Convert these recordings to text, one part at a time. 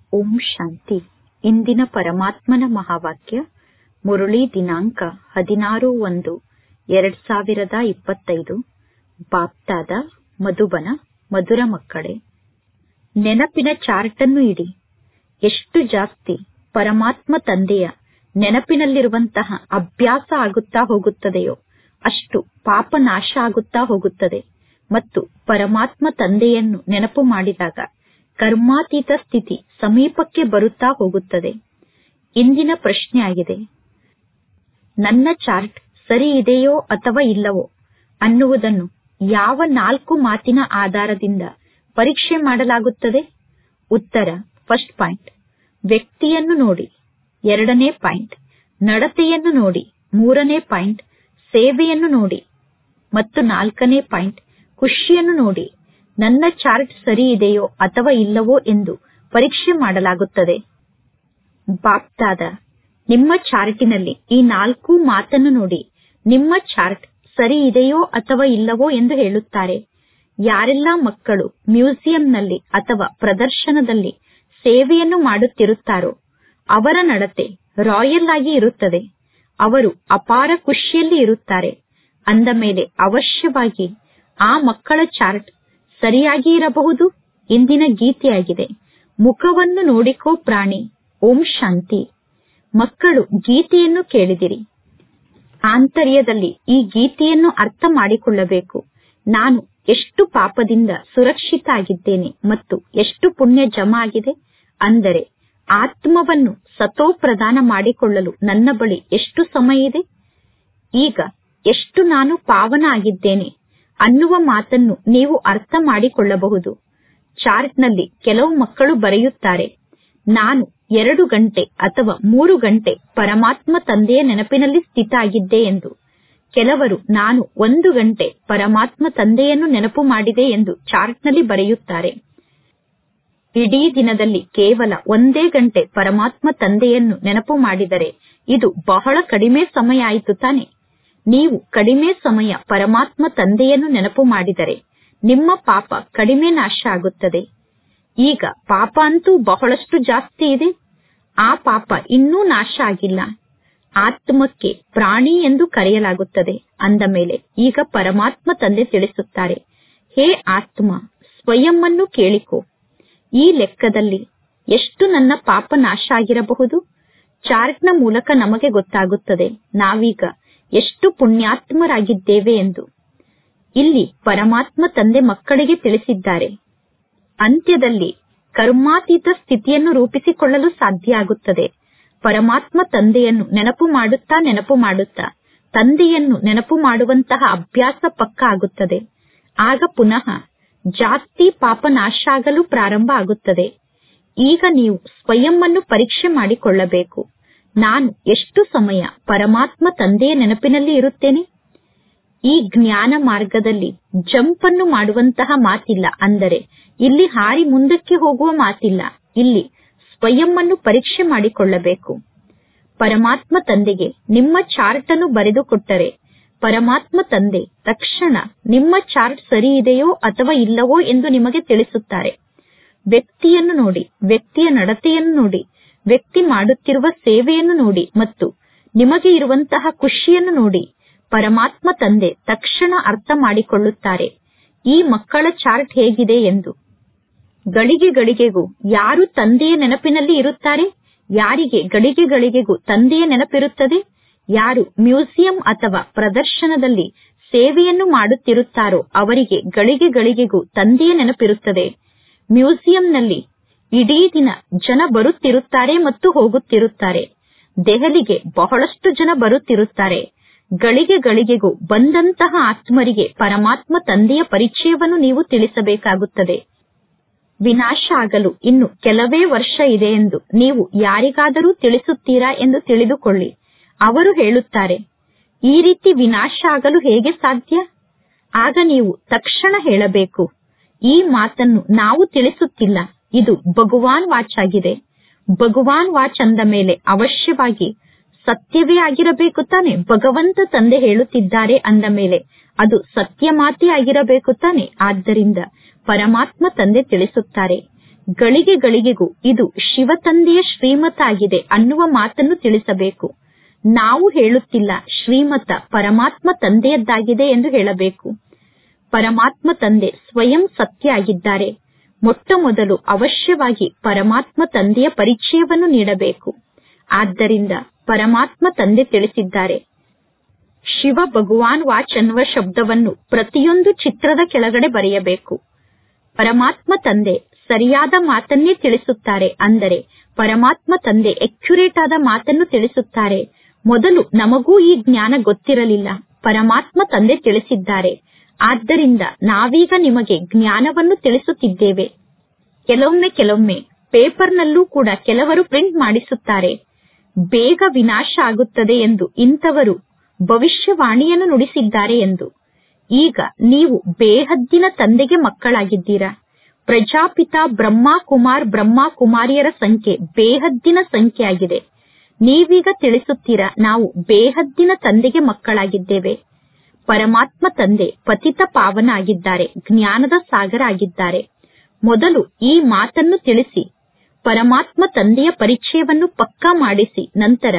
ಓಂ ಶಾಂತಿ ಇಂದಿನ ಪರಮಾತ್ಮನ ಮಹಾವಾಕ್ಯ ಮುರಳಿ ದಿನಾಂಕ ಹದಿನಾರು ಒಂದು ಎರಡ್ ಸಾವಿರದ ಇಪ್ಪತ್ತೈದು ಬಾಪ್ತಾದ ಮಧುಬನ ಮಧುರ ಮಕ್ಕಳೇ ನೆನಪಿನ ಚಾರ್ಟನ್ನು ಇಡಿ ಎಷ್ಟು ಜಾಸ್ತಿ ಪರಮಾತ್ಮ ತಂದೆಯ ನೆನಪಿನಲ್ಲಿರುವಂತಹ ಅಭ್ಯಾಸ ಆಗುತ್ತಾ ಹೋಗುತ್ತದೆಯೋ ಅಷ್ಟು ಪಾಪ ನಾಶ ಆಗುತ್ತಾ ಹೋಗುತ್ತದೆ ಮತ್ತು ಪರಮಾತ್ಮ ತಂದೆಯನ್ನು ನೆನಪು ಮಾಡಿದಾಗ ಕರ್ಮಾತೀತ ಸ್ಥಿತಿ ಸಮೀಪಕ್ಕೆ ಬರುತ್ತಾ ಹೋಗುತ್ತದೆ ಇಂದಿನ ಪ್ರಶ್ನೆಯಾಗಿದೆ ನನ್ನ ಚಾರ್ಟ್ ಸರಿ ಇದೆಯೋ ಅಥವಾ ಇಲ್ಲವೋ ಅನ್ನುವುದನ್ನು ಯಾವ ನಾಲ್ಕು ಮಾತಿನ ಆಧಾರದಿಂದ ಪರೀಕ್ಷೆ ಮಾಡಲಾಗುತ್ತದೆ ಉತ್ತರ ಫಸ್ಟ್ ಪಾಯಿಂಟ್ ವ್ಯಕ್ತಿಯನ್ನು ನೋಡಿ ಎರಡನೇ ಪಾಯಿಂಟ್ ನಡತೆಯನ್ನು ನೋಡಿ ಮೂರನೇ ಪಾಯಿಂಟ್ ಸೇವೆಯನ್ನು ನೋಡಿ ಮತ್ತು ನಾಲ್ಕನೇ ಪಾಯಿಂಟ್ ಖುಷಿಯನ್ನು ನೋಡಿ ನನ್ನ ಚಾರ್ಟ್ ಸರಿ ಇದೆಯೋ ಅಥವಾ ಇಲ್ಲವೋ ಎಂದು ಪರೀಕ್ಷೆ ಮಾಡಲಾಗುತ್ತದೆ ಬಾಪ್ತಾದ ನಿಮ್ಮ ಚಾರ್ಟಿನಲ್ಲಿ ಈ ನಾಲ್ಕು ಮಾತನ್ನು ನೋಡಿ ನಿಮ್ಮ ಚಾರ್ಟ್ ಸರಿ ಇದೆಯೋ ಅಥವಾ ಇಲ್ಲವೋ ಎಂದು ಹೇಳುತ್ತಾರೆ ಯಾರೆಲ್ಲ ಮಕ್ಕಳು ಮ್ಯೂಸಿಯಂನಲ್ಲಿ ಅಥವಾ ಪ್ರದರ್ಶನದಲ್ಲಿ ಸೇವೆಯನ್ನು ಮಾಡುತ್ತಿರುತ್ತಾರೋ ಅವರ ನಡತೆ ರಾಯಲ್ ಆಗಿ ಇರುತ್ತದೆ ಅವರು ಅಪಾರ ಖುಷಿಯಲ್ಲಿ ಇರುತ್ತಾರೆ ಅಂದ ಮೇಲೆ ಅವಶ್ಯವಾಗಿ ಆ ಮಕ್ಕಳ ಚಾರ್ಟ್ ಸರಿಯಾಗಿ ಇರಬಹುದು ಇಂದಿನ ಗೀತೆಯಾಗಿದೆ ಮುಖವನ್ನು ನೋಡಿಕೋ ಪ್ರಾಣಿ ಓಂ ಶಾಂತಿ ಮಕ್ಕಳು ಗೀತೆಯನ್ನು ಕೇಳಿದಿರಿ ಆಂತರ್ಯದಲ್ಲಿ ಈ ಗೀತೆಯನ್ನು ಅರ್ಥ ಮಾಡಿಕೊಳ್ಳಬೇಕು ನಾನು ಎಷ್ಟು ಪಾಪದಿಂದ ಸುರಕ್ಷಿತ ಆಗಿದ್ದೇನೆ ಮತ್ತು ಎಷ್ಟು ಪುಣ್ಯ ಜಮಾ ಆಗಿದೆ ಅಂದರೆ ಆತ್ಮವನ್ನು ಸತೋ ಪ್ರದಾನ ಮಾಡಿಕೊಳ್ಳಲು ನನ್ನ ಬಳಿ ಎಷ್ಟು ಸಮಯ ಇದೆ ಈಗ ಎಷ್ಟು ನಾನು ಪಾವನ ಆಗಿದ್ದೇನೆ ಅನ್ನುವ ಮಾತನ್ನು ನೀವು ಅರ್ಥ ಮಾಡಿಕೊಳ್ಳಬಹುದು ಚಾರ್ಟ್ನಲ್ಲಿ ಕೆಲವು ಮಕ್ಕಳು ಬರೆಯುತ್ತಾರೆ ನಾನು ಎರಡು ಗಂಟೆ ಅಥವಾ ಮೂರು ಗಂಟೆ ಪರಮಾತ್ಮ ತಂದೆಯ ನೆನಪಿನಲ್ಲಿ ಸ್ಥಿತ ಆಗಿದ್ದೆ ಎಂದು ಕೆಲವರು ನಾನು ಒಂದು ಗಂಟೆ ಪರಮಾತ್ಮ ತಂದೆಯನ್ನು ನೆನಪು ಮಾಡಿದೆ ಎಂದು ಚಾರ್ಟ್ನಲ್ಲಿ ಬರೆಯುತ್ತಾರೆ ಇಡೀ ದಿನದಲ್ಲಿ ಕೇವಲ ಒಂದೇ ಗಂಟೆ ಪರಮಾತ್ಮ ತಂದೆಯನ್ನು ನೆನಪು ಮಾಡಿದರೆ ಇದು ಬಹಳ ಕಡಿಮೆ ಸಮಯ ಆಯಿತು ತಾನೆ ನೀವು ಕಡಿಮೆ ಸಮಯ ಪರಮಾತ್ಮ ತಂದೆಯನ್ನು ನೆನಪು ಮಾಡಿದರೆ ನಿಮ್ಮ ಪಾಪ ಕಡಿಮೆ ನಾಶ ಆಗುತ್ತದೆ ಈಗ ಪಾಪ ಅಂತೂ ಬಹಳಷ್ಟು ಜಾಸ್ತಿ ಇದೆ ಆ ಪಾಪ ಇನ್ನೂ ನಾಶ ಆಗಿಲ್ಲ ಆತ್ಮಕ್ಕೆ ಪ್ರಾಣಿ ಎಂದು ಕರೆಯಲಾಗುತ್ತದೆ ಅಂದ ಮೇಲೆ ಈಗ ಪರಮಾತ್ಮ ತಂದೆ ತಿಳಿಸುತ್ತಾರೆ ಹೇ ಆತ್ಮ ಸ್ವಯಂ ಅನ್ನು ಕೇಳಿಕೋ ಈ ಲೆಕ್ಕದಲ್ಲಿ ಎಷ್ಟು ನನ್ನ ಪಾಪ ನಾಶ ಆಗಿರಬಹುದು ಚಾರ್ಟ್ನ ಮೂಲಕ ನಮಗೆ ಗೊತ್ತಾಗುತ್ತದೆ ನಾವೀಗ ಎಷ್ಟು ಪುಣ್ಯಾತ್ಮರಾಗಿದ್ದೇವೆ ಎಂದು ಇಲ್ಲಿ ಪರಮಾತ್ಮ ತಂದೆ ಮಕ್ಕಳಿಗೆ ತಿಳಿಸಿದ್ದಾರೆ ಅಂತ್ಯದಲ್ಲಿ ಕರ್ಮಾತೀತ ಸ್ಥಿತಿಯನ್ನು ರೂಪಿಸಿಕೊಳ್ಳಲು ಸಾಧ್ಯ ಆಗುತ್ತದೆ ಪರಮಾತ್ಮ ತಂದೆಯನ್ನು ನೆನಪು ಮಾಡುತ್ತಾ ನೆನಪು ಮಾಡುತ್ತಾ ತಂದೆಯನ್ನು ನೆನಪು ಮಾಡುವಂತಹ ಅಭ್ಯಾಸ ಪಕ್ಕ ಆಗುತ್ತದೆ ಆಗ ಪುನಃ ಜಾಸ್ತಿ ಪಾಪ ನಾಶ ಆಗಲು ಪ್ರಾರಂಭ ಆಗುತ್ತದೆ ಈಗ ನೀವು ಸ್ವಯಂ ಅನ್ನು ಪರೀಕ್ಷೆ ಮಾಡಿಕೊಳ್ಳಬೇಕು ನಾನು ಎಷ್ಟು ಸಮಯ ಪರಮಾತ್ಮ ತಂದೆಯ ನೆನಪಿನಲ್ಲಿ ಇರುತ್ತೇನೆ ಈ ಜ್ಞಾನ ಮಾರ್ಗದಲ್ಲಿ ಜಂಪ್ ಅನ್ನು ಮಾಡುವಂತಹ ಮಾತಿಲ್ಲ ಅಂದರೆ ಇಲ್ಲಿ ಹಾರಿ ಮುಂದಕ್ಕೆ ಹೋಗುವ ಮಾತಿಲ್ಲ ಇಲ್ಲಿ ಸ್ವಯಂ ಅನ್ನು ಪರೀಕ್ಷೆ ಮಾಡಿಕೊಳ್ಳಬೇಕು ಪರಮಾತ್ಮ ತಂದೆಗೆ ನಿಮ್ಮ ಚಾರ್ಟ್ ಅನ್ನು ಬರೆದುಕೊಟ್ಟರೆ ಪರಮಾತ್ಮ ತಂದೆ ತಕ್ಷಣ ನಿಮ್ಮ ಚಾರ್ಟ್ ಸರಿ ಇದೆಯೋ ಅಥವಾ ಇಲ್ಲವೋ ಎಂದು ನಿಮಗೆ ತಿಳಿಸುತ್ತಾರೆ ವ್ಯಕ್ತಿಯನ್ನು ನೋಡಿ ವ್ಯಕ್ತಿಯ ನಡತೆಯನ್ನು ನೋಡಿ ವ್ಯಕ್ತಿ ಮಾಡುತ್ತಿರುವ ಸೇವೆಯನ್ನು ನೋಡಿ ಮತ್ತು ನಿಮಗೆ ಇರುವಂತಹ ಖುಷಿಯನ್ನು ನೋಡಿ ಪರಮಾತ್ಮ ತಂದೆ ತಕ್ಷಣ ಅರ್ಥ ಮಾಡಿಕೊಳ್ಳುತ್ತಾರೆ ಈ ಮಕ್ಕಳ ಚಾರ್ಟ್ ಹೇಗಿದೆ ಎಂದು ಗಳಿಗೆ ಗಳಿಗೆಗೂ ಯಾರು ತಂದೆಯ ನೆನಪಿನಲ್ಲಿ ಇರುತ್ತಾರೆ ಯಾರಿಗೆ ಗಳಿಗೆ ಗಳಿಗೆಗೂ ತಂದೆಯ ನೆನಪಿರುತ್ತದೆ ಯಾರು ಮ್ಯೂಸಿಯಂ ಅಥವಾ ಪ್ರದರ್ಶನದಲ್ಲಿ ಸೇವೆಯನ್ನು ಮಾಡುತ್ತಿರುತ್ತಾರೋ ಅವರಿಗೆ ಗಳಿಗೆ ಗಳಿಗೆಗೂ ತಂದೆಯ ನೆನಪಿರುತ್ತದೆ ಮ್ಯೂಸಿಯಂನಲ್ಲಿ ಇಡೀ ದಿನ ಜನ ಬರುತ್ತಿರುತ್ತಾರೆ ಮತ್ತು ಹೋಗುತ್ತಿರುತ್ತಾರೆ ದೆಹಲಿಗೆ ಬಹಳಷ್ಟು ಜನ ಬರುತ್ತಿರುತ್ತಾರೆ ಗಳಿಗೆ ಗಳಿಗೆಗೂ ಬಂದಂತಹ ಆತ್ಮರಿಗೆ ಪರಮಾತ್ಮ ತಂದೆಯ ಪರಿಚಯವನ್ನು ನೀವು ತಿಳಿಸಬೇಕಾಗುತ್ತದೆ ವಿನಾಶ ಆಗಲು ಇನ್ನು ಕೆಲವೇ ವರ್ಷ ಇದೆ ಎಂದು ನೀವು ಯಾರಿಗಾದರೂ ತಿಳಿಸುತ್ತೀರಾ ಎಂದು ತಿಳಿದುಕೊಳ್ಳಿ ಅವರು ಹೇಳುತ್ತಾರೆ ಈ ರೀತಿ ವಿನಾಶ ಆಗಲು ಹೇಗೆ ಸಾಧ್ಯ ಆಗ ನೀವು ತಕ್ಷಣ ಹೇಳಬೇಕು ಈ ಮಾತನ್ನು ನಾವು ತಿಳಿಸುತ್ತಿಲ್ಲ ಇದು ಭಗವಾನ್ ವಾಚ್ ಆಗಿದೆ ಭಗವಾನ್ ವಾಚ್ ಅಂದ ಮೇಲೆ ಅವಶ್ಯವಾಗಿ ಸತ್ಯವೇ ಆಗಿರಬೇಕು ತಾನೆ ಭಗವಂತ ತಂದೆ ಹೇಳುತ್ತಿದ್ದಾರೆ ಅಂದ ಮೇಲೆ ಅದು ಸತ್ಯ ಮಾತೇ ಆಗಿರಬೇಕು ತಾನೆ ಆದ್ದರಿಂದ ಪರಮಾತ್ಮ ತಂದೆ ತಿಳಿಸುತ್ತಾರೆ ಗಳಿಗೆ ಗಳಿಗೆಗೂ ಇದು ಶಿವತಂದೆಯ ಶ್ರೀಮತ ಆಗಿದೆ ಅನ್ನುವ ಮಾತನ್ನು ತಿಳಿಸಬೇಕು ನಾವು ಹೇಳುತ್ತಿಲ್ಲ ಶ್ರೀಮತ ಪರಮಾತ್ಮ ತಂದೆಯದ್ದಾಗಿದೆ ಎಂದು ಹೇಳಬೇಕು ಪರಮಾತ್ಮ ತಂದೆ ಸ್ವಯಂ ಸತ್ಯ ಆಗಿದ್ದಾರೆ ಮೊಟ್ಟ ಮೊದಲು ಅವಶ್ಯವಾಗಿ ಪರಮಾತ್ಮ ತಂದೆಯ ಪರಿಚಯವನ್ನು ನೀಡಬೇಕು ಆದ್ದರಿಂದ ಪರಮಾತ್ಮ ತಂದೆ ತಿಳಿಸಿದ್ದಾರೆ ಶಿವ ಭಗವಾನ್ ವಾಚ್ ಅನ್ನುವ ಶಬ್ದವನ್ನು ಪ್ರತಿಯೊಂದು ಚಿತ್ರದ ಕೆಳಗಡೆ ಬರೆಯಬೇಕು ಪರಮಾತ್ಮ ತಂದೆ ಸರಿಯಾದ ಮಾತನ್ನೇ ತಿಳಿಸುತ್ತಾರೆ ಅಂದರೆ ಪರಮಾತ್ಮ ತಂದೆ ಎಕ್ಯುರೇಟ್ ಆದ ಮಾತನ್ನು ತಿಳಿಸುತ್ತಾರೆ ಮೊದಲು ನಮಗೂ ಈ ಜ್ಞಾನ ಗೊತ್ತಿರಲಿಲ್ಲ ಪರಮಾತ್ಮ ತಂದೆ ತಿಳಿಸಿದ್ದಾರೆ ಆದ್ದರಿಂದ ನಾವೀಗ ನಿಮಗೆ ಜ್ಞಾನವನ್ನು ತಿಳಿಸುತ್ತಿದ್ದೇವೆ ಕೆಲವೊಮ್ಮೆ ಕೆಲವೊಮ್ಮೆ ಪೇಪರ್ನಲ್ಲೂ ಕೂಡ ಕೆಲವರು ಪ್ರಿಂಟ್ ಮಾಡಿಸುತ್ತಾರೆ ಬೇಗ ವಿನಾಶ ಆಗುತ್ತದೆ ಎಂದು ಇಂಥವರು ಭವಿಷ್ಯವಾಣಿಯನ್ನು ನುಡಿಸಿದ್ದಾರೆ ಎಂದು ಈಗ ನೀವು ಬೇಹದ್ದಿನ ತಂದೆಗೆ ಮಕ್ಕಳಾಗಿದ್ದೀರಾ ಪ್ರಜಾಪಿತ ಬ್ರಹ್ಮ ಕುಮಾರ್ ಬ್ರಹ್ಮ ಕುಮಾರಿಯರ ಸಂಖ್ಯೆ ಬೇಹದ್ದಿನ ಸಂಖ್ಯೆಯಾಗಿದೆ ನೀವೀಗ ತಿಳಿಸುತ್ತೀರಾ ನಾವು ಬೇಹದ್ದಿನ ತಂದೆಗೆ ಮಕ್ಕಳಾಗಿದ್ದೇವೆ ಪರಮಾತ್ಮ ತಂದೆ ಪತಿತ ಪಾವನ ಆಗಿದ್ದಾರೆ ಜ್ಞಾನದ ಸಾಗರ ಆಗಿದ್ದಾರೆ ಮೊದಲು ಈ ಮಾತನ್ನು ತಿಳಿಸಿ ಪರಮಾತ್ಮ ತಂದೆಯ ಪರಿಚಯವನ್ನು ಪಕ್ಕಾ ಮಾಡಿಸಿ ನಂತರ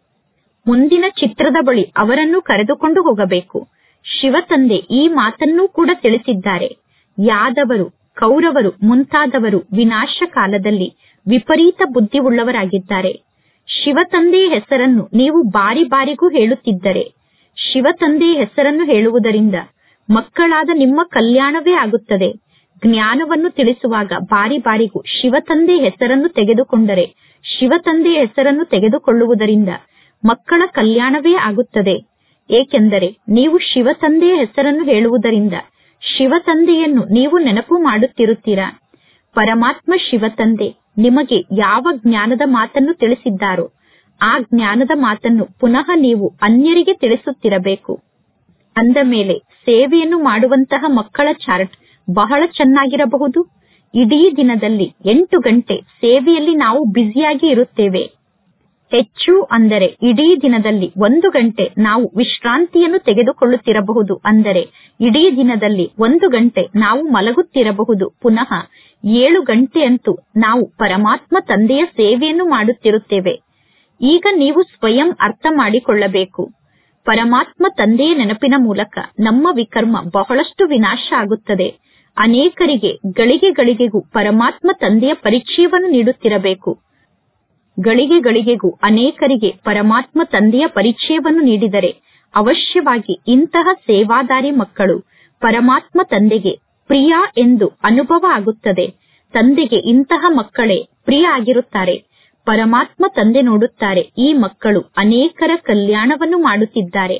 ಮುಂದಿನ ಚಿತ್ರದ ಬಳಿ ಅವರನ್ನು ಕರೆದುಕೊಂಡು ಹೋಗಬೇಕು ಶಿವತಂದೆ ಈ ಮಾತನ್ನೂ ಕೂಡ ತಿಳಿಸಿದ್ದಾರೆ ಯಾದವರು ಕೌರವರು ಮುಂತಾದವರು ವಿನಾಶ ಕಾಲದಲ್ಲಿ ವಿಪರೀತ ಬುದ್ಧಿವುಳ್ಳವರಾಗಿದ್ದಾರೆ ಶಿವತಂದೆಯ ಹೆಸರನ್ನು ನೀವು ಬಾರಿ ಬಾರಿಗೂ ಹೇಳುತ್ತಿದ್ದರೆ ಶಿವತಂದೆಯ ಹೆಸರನ್ನು ಹೇಳುವುದರಿಂದ ಮಕ್ಕಳಾದ ನಿಮ್ಮ ಕಲ್ಯಾಣವೇ ಆಗುತ್ತದೆ ಜ್ಞಾನವನ್ನು ತಿಳಿಸುವಾಗ ಬಾರಿ ಬಾರಿಗೂ ಶಿವತಂದೆಯ ಹೆಸರನ್ನು ತೆಗೆದುಕೊಂಡರೆ ಶಿವತಂದೆಯ ಹೆಸರನ್ನು ತೆಗೆದುಕೊಳ್ಳುವುದರಿಂದ ಮಕ್ಕಳ ಕಲ್ಯಾಣವೇ ಆಗುತ್ತದೆ ಏಕೆಂದರೆ ನೀವು ಶಿವತಂದೆಯ ಹೆಸರನ್ನು ಹೇಳುವುದರಿಂದ ಶಿವತಂದೆಯನ್ನು ನೀವು ನೆನಪು ಮಾಡುತ್ತಿರುತ್ತೀರಾ ಪರಮಾತ್ಮ ಶಿವತಂದೆ ನಿಮಗೆ ಯಾವ ಜ್ಞಾನದ ಮಾತನ್ನು ತಿಳಿಸಿದ್ದಾರೋ ಆ ಜ್ಞಾನದ ಮಾತನ್ನು ಪುನಃ ನೀವು ಅನ್ಯರಿಗೆ ತಿಳಿಸುತ್ತಿರಬೇಕು ಅಂದ ಮೇಲೆ ಸೇವೆಯನ್ನು ಮಾಡುವಂತಹ ಮಕ್ಕಳ ಚಾರ್ಟ್ ಬಹಳ ಚೆನ್ನಾಗಿರಬಹುದು ಇಡೀ ದಿನದಲ್ಲಿ ಎಂಟು ಗಂಟೆ ಸೇವೆಯಲ್ಲಿ ನಾವು ಬ್ಯುಸಿಯಾಗಿ ಇರುತ್ತೇವೆ ಹೆಚ್ಚು ಅಂದರೆ ಇಡೀ ದಿನದಲ್ಲಿ ಒಂದು ಗಂಟೆ ನಾವು ವಿಶ್ರಾಂತಿಯನ್ನು ತೆಗೆದುಕೊಳ್ಳುತ್ತಿರಬಹುದು ಅಂದರೆ ಇಡೀ ದಿನದಲ್ಲಿ ಒಂದು ಗಂಟೆ ನಾವು ಮಲಗುತ್ತಿರಬಹುದು ಪುನಃ ಏಳು ಗಂಟೆಯಂತೂ ನಾವು ಪರಮಾತ್ಮ ತಂದೆಯ ಸೇವೆಯನ್ನು ಮಾಡುತ್ತಿರುತ್ತೇವೆ ಈಗ ನೀವು ಸ್ವಯಂ ಅರ್ಥ ಮಾಡಿಕೊಳ್ಳಬೇಕು ಪರಮಾತ್ಮ ತಂದೆಯ ನೆನಪಿನ ಮೂಲಕ ನಮ್ಮ ವಿಕರ್ಮ ಬಹಳಷ್ಟು ವಿನಾಶ ಆಗುತ್ತದೆ ಅನೇಕರಿಗೆ ಗಳಿಗೆ ಗಳಿಗೆಗೂ ಪರಮಾತ್ಮ ತಂದೆಯ ಪರಿಚಯವನ್ನು ನೀಡುತ್ತಿರಬೇಕು ಗಳಿಗೆ ಗಳಿಗೆಗೂ ಅನೇಕರಿಗೆ ಪರಮಾತ್ಮ ತಂದೆಯ ಪರಿಚಯವನ್ನು ನೀಡಿದರೆ ಅವಶ್ಯವಾಗಿ ಇಂತಹ ಸೇವಾದಾರಿ ಮಕ್ಕಳು ಪರಮಾತ್ಮ ತಂದೆಗೆ ಪ್ರಿಯ ಎಂದು ಅನುಭವ ಆಗುತ್ತದೆ ತಂದೆಗೆ ಇಂತಹ ಮಕ್ಕಳೇ ಪ್ರಿಯ ಆಗಿರುತ್ತಾರೆ ಪರಮಾತ್ಮ ತಂದೆ ನೋಡುತ್ತಾರೆ ಈ ಮಕ್ಕಳು ಅನೇಕರ ಕಲ್ಯಾಣವನ್ನು ಮಾಡುತ್ತಿದ್ದಾರೆ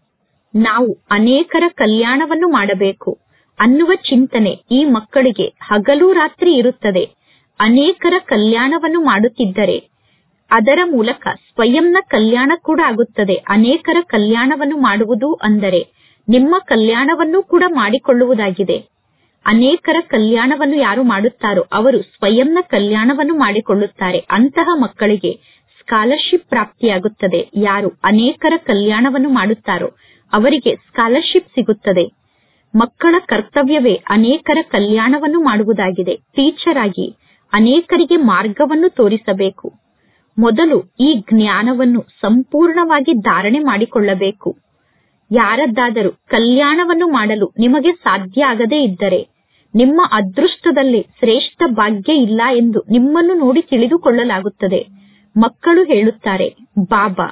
ನಾವು ಅನೇಕರ ಕಲ್ಯಾಣವನ್ನು ಮಾಡಬೇಕು ಅನ್ನುವ ಚಿಂತನೆ ಈ ಮಕ್ಕಳಿಗೆ ಹಗಲು ರಾತ್ರಿ ಇರುತ್ತದೆ ಅನೇಕರ ಕಲ್ಯಾಣವನ್ನು ಮಾಡುತ್ತಿದ್ದರೆ ಅದರ ಮೂಲಕ ಸ್ವಯಂನ ಕಲ್ಯಾಣ ಕೂಡ ಆಗುತ್ತದೆ ಅನೇಕರ ಕಲ್ಯಾಣವನ್ನು ಮಾಡುವುದು ಅಂದರೆ ನಿಮ್ಮ ಕಲ್ಯಾಣವನ್ನು ಕೂಡ ಮಾಡಿಕೊಳ್ಳುವುದಾಗಿದೆ ಅನೇಕರ ಕಲ್ಯಾಣವನ್ನು ಯಾರು ಮಾಡುತ್ತಾರೋ ಅವರು ಸ್ವಯಂನ ಕಲ್ಯಾಣವನ್ನು ಮಾಡಿಕೊಳ್ಳುತ್ತಾರೆ ಅಂತಹ ಮಕ್ಕಳಿಗೆ ಸ್ಕಾಲರ್ಶಿಪ್ ಪ್ರಾಪ್ತಿಯಾಗುತ್ತದೆ ಯಾರು ಅನೇಕರ ಕಲ್ಯಾಣವನ್ನು ಮಾಡುತ್ತಾರೋ ಅವರಿಗೆ ಸ್ಕಾಲರ್ಶಿಪ್ ಸಿಗುತ್ತದೆ ಮಕ್ಕಳ ಕರ್ತವ್ಯವೇ ಅನೇಕರ ಕಲ್ಯಾಣವನ್ನು ಮಾಡುವುದಾಗಿದೆ ಟೀಚರ್ ಆಗಿ ಅನೇಕರಿಗೆ ಮಾರ್ಗವನ್ನು ತೋರಿಸಬೇಕು ಮೊದಲು ಈ ಜ್ಞಾನವನ್ನು ಸಂಪೂರ್ಣವಾಗಿ ಧಾರಣೆ ಮಾಡಿಕೊಳ್ಳಬೇಕು ಯಾರದ್ದಾದರೂ ಕಲ್ಯಾಣವನ್ನು ಮಾಡಲು ನಿಮಗೆ ಸಾಧ್ಯ ಆಗದೇ ಇದ್ದರೆ ನಿಮ್ಮ ಅದೃಷ್ಟದಲ್ಲಿ ಶ್ರೇಷ್ಠ ಭಾಗ್ಯ ಇಲ್ಲ ಎಂದು ನಿಮ್ಮನ್ನು ನೋಡಿ ತಿಳಿದುಕೊಳ್ಳಲಾಗುತ್ತದೆ ಮಕ್ಕಳು ಹೇಳುತ್ತಾರೆ ಬಾಬಾ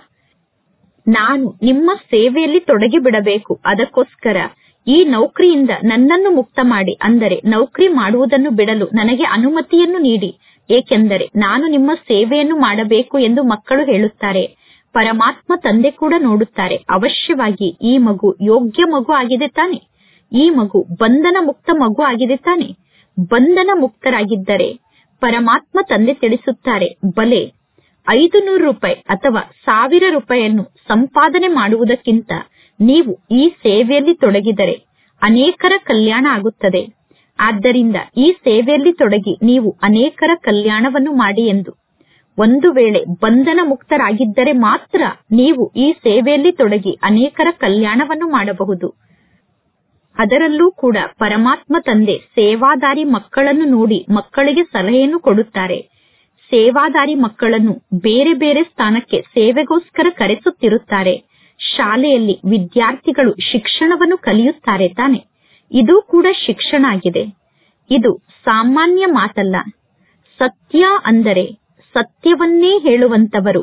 ನಾನು ನಿಮ್ಮ ಸೇವೆಯಲ್ಲಿ ತೊಡಗಿ ಬಿಡಬೇಕು ಅದಕ್ಕೋಸ್ಕರ ಈ ನೌಕರಿಯಿಂದ ನನ್ನನ್ನು ಮುಕ್ತ ಮಾಡಿ ಅಂದರೆ ನೌಕರಿ ಮಾಡುವುದನ್ನು ಬಿಡಲು ನನಗೆ ಅನುಮತಿಯನ್ನು ನೀಡಿ ಏಕೆಂದರೆ ನಾನು ನಿಮ್ಮ ಸೇವೆಯನ್ನು ಮಾಡಬೇಕು ಎಂದು ಮಕ್ಕಳು ಹೇಳುತ್ತಾರೆ ಪರಮಾತ್ಮ ತಂದೆ ಕೂಡ ನೋಡುತ್ತಾರೆ ಅವಶ್ಯವಾಗಿ ಈ ಮಗು ಯೋಗ್ಯ ಮಗು ಆಗಿದೆ ತಾನೆ ಈ ಮಗು ಬಂಧನ ಮುಕ್ತ ಮಗು ಆಗಿದೆ ತಾನೆ ಬಂಧನ ಮುಕ್ತರಾಗಿದ್ದರೆ ಪರಮಾತ್ಮ ತಂದೆ ತಿಳಿಸುತ್ತಾರೆ ಬಲೆ ಐದು ನೂರು ರೂಪಾಯಿ ಅಥವಾ ಸಾವಿರ ರೂಪಾಯಿಯನ್ನು ಸಂಪಾದನೆ ಮಾಡುವುದಕ್ಕಿಂತ ನೀವು ಈ ಸೇವೆಯಲ್ಲಿ ತೊಡಗಿದರೆ ಅನೇಕರ ಕಲ್ಯಾಣ ಆಗುತ್ತದೆ ಆದ್ದರಿಂದ ಈ ಸೇವೆಯಲ್ಲಿ ತೊಡಗಿ ನೀವು ಅನೇಕರ ಕಲ್ಯಾಣವನ್ನು ಮಾಡಿ ಎಂದು ಒಂದು ವೇಳೆ ಬಂಧನ ಮುಕ್ತರಾಗಿದ್ದರೆ ಮಾತ್ರ ನೀವು ಈ ಸೇವೆಯಲ್ಲಿ ತೊಡಗಿ ಅನೇಕರ ಕಲ್ಯಾಣವನ್ನು ಮಾಡಬಹುದು ಅದರಲ್ಲೂ ಕೂಡ ಪರಮಾತ್ಮ ತಂದೆ ಸೇವಾದಾರಿ ಮಕ್ಕಳನ್ನು ನೋಡಿ ಮಕ್ಕಳಿಗೆ ಸಲಹೆಯನ್ನು ಕೊಡುತ್ತಾರೆ ಸೇವಾದಾರಿ ಮಕ್ಕಳನ್ನು ಬೇರೆ ಬೇರೆ ಸ್ಥಾನಕ್ಕೆ ಸೇವೆಗೋಸ್ಕರ ಕರೆಸುತ್ತಿರುತ್ತಾರೆ ಶಾಲೆಯಲ್ಲಿ ವಿದ್ಯಾರ್ಥಿಗಳು ಶಿಕ್ಷಣವನ್ನು ಕಲಿಯುತ್ತಾರೆ ತಾನೆ ಇದು ಕೂಡ ಶಿಕ್ಷಣ ಆಗಿದೆ ಇದು ಸಾಮಾನ್ಯ ಮಾತಲ್ಲ ಸತ್ಯ ಅಂದರೆ ಸತ್ಯವನ್ನೇ ಹೇಳುವಂತವರು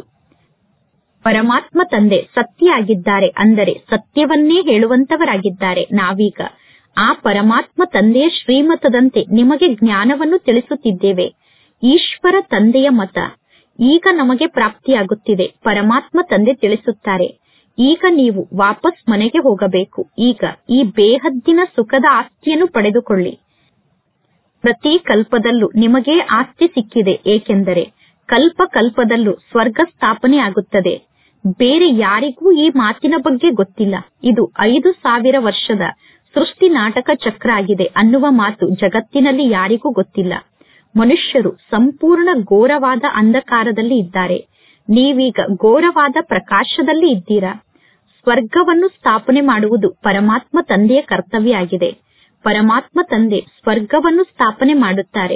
ಪರಮಾತ್ಮ ತಂದೆ ಸತ್ಯ ಆಗಿದ್ದಾರೆ ಅಂದರೆ ಸತ್ಯವನ್ನೇ ಹೇಳುವಂತವರಾಗಿದ್ದಾರೆ ನಾವೀಗ ಆ ಪರಮಾತ್ಮ ತಂದೆಯ ಶ್ರೀಮತದಂತೆ ನಿಮಗೆ ಜ್ಞಾನವನ್ನು ತಿಳಿಸುತ್ತಿದ್ದೇವೆ ಈಶ್ವರ ತಂದೆಯ ಮತ ಈಗ ನಮಗೆ ಪ್ರಾಪ್ತಿಯಾಗುತ್ತಿದೆ ಪರಮಾತ್ಮ ತಂದೆ ತಿಳಿಸುತ್ತಾರೆ ಈಗ ನೀವು ವಾಪಸ್ ಮನೆಗೆ ಹೋಗಬೇಕು ಈಗ ಈ ಬೇಹದ್ದಿನ ಸುಖದ ಆಸ್ತಿಯನ್ನು ಪಡೆದುಕೊಳ್ಳಿ ಪ್ರತಿ ಕಲ್ಪದಲ್ಲೂ ನಿಮಗೇ ಆಸ್ತಿ ಸಿಕ್ಕಿದೆ ಏಕೆಂದರೆ ಕಲ್ಪ ಕಲ್ಪದಲ್ಲೂ ಸ್ವರ್ಗ ಸ್ಥಾಪನೆ ಆಗುತ್ತದೆ ಬೇರೆ ಯಾರಿಗೂ ಈ ಮಾತಿನ ಬಗ್ಗೆ ಗೊತ್ತಿಲ್ಲ ಇದು ಐದು ಸಾವಿರ ವರ್ಷದ ಸೃಷ್ಟಿ ನಾಟಕ ಚಕ್ರ ಆಗಿದೆ ಅನ್ನುವ ಮಾತು ಜಗತ್ತಿನಲ್ಲಿ ಯಾರಿಗೂ ಗೊತ್ತಿಲ್ಲ ಮನುಷ್ಯರು ಸಂಪೂರ್ಣ ಘೋರವಾದ ಅಂಧಕಾರದಲ್ಲಿ ಇದ್ದಾರೆ ನೀವೀಗ ಘೋರವಾದ ಪ್ರಕಾಶದಲ್ಲಿ ಇದ್ದೀರಾ ಸ್ವರ್ಗವನ್ನು ಸ್ಥಾಪನೆ ಮಾಡುವುದು ಪರಮಾತ್ಮ ತಂದೆಯ ಕರ್ತವ್ಯ ಆಗಿದೆ ಪರಮಾತ್ಮ ತಂದೆ ಸ್ವರ್ಗವನ್ನು ಸ್ಥಾಪನೆ ಮಾಡುತ್ತಾರೆ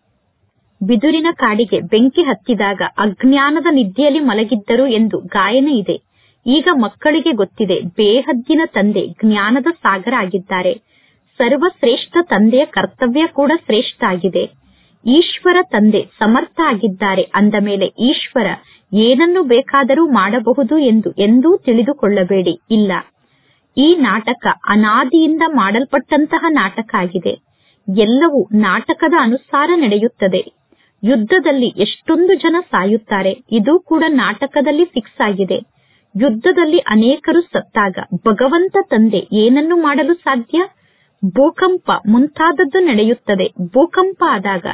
ಬಿದುರಿನ ಕಾಡಿಗೆ ಬೆಂಕಿ ಹತ್ತಿದಾಗ ಅಜ್ಞಾನದ ನಿದ್ದೆಯಲ್ಲಿ ಮಲಗಿದ್ದರು ಎಂದು ಗಾಯನ ಇದೆ ಈಗ ಮಕ್ಕಳಿಗೆ ಗೊತ್ತಿದೆ ಬೇಹದ್ದಿನ ತಂದೆ ಜ್ಞಾನದ ಸಾಗರ ಆಗಿದ್ದಾರೆ ಸರ್ವಶ್ರೇಷ್ಠ ತಂದೆಯ ಕರ್ತವ್ಯ ಕೂಡ ಶ್ರೇಷ್ಠ ಆಗಿದೆ ಈಶ್ವರ ತಂದೆ ಸಮರ್ಥ ಆಗಿದ್ದಾರೆ ಅಂದ ಮೇಲೆ ಈಶ್ವರ ಏನನ್ನು ಬೇಕಾದರೂ ಮಾಡಬಹುದು ಎಂದು ಎಂದೂ ತಿಳಿದುಕೊಳ್ಳಬೇಡಿ ಇಲ್ಲ ಈ ನಾಟಕ ಅನಾದಿಯಿಂದ ಮಾಡಲ್ಪಟ್ಟಂತಹ ನಾಟಕ ಆಗಿದೆ ಎಲ್ಲವೂ ನಾಟಕದ ಅನುಸಾರ ನಡೆಯುತ್ತದೆ ಯುದ್ಧದಲ್ಲಿ ಎಷ್ಟೊಂದು ಜನ ಸಾಯುತ್ತಾರೆ ಇದು ಕೂಡ ನಾಟಕದಲ್ಲಿ ಫಿಕ್ಸ್ ಆಗಿದೆ ಯುದ್ಧದಲ್ಲಿ ಅನೇಕರು ಸತ್ತಾಗ ಭಗವಂತ ತಂದೆ ಏನನ್ನು ಮಾಡಲು ಸಾಧ್ಯ ಭೂಕಂಪ ಮುಂತಾದದ್ದು ನಡೆಯುತ್ತದೆ ಭೂಕಂಪ ಆದಾಗ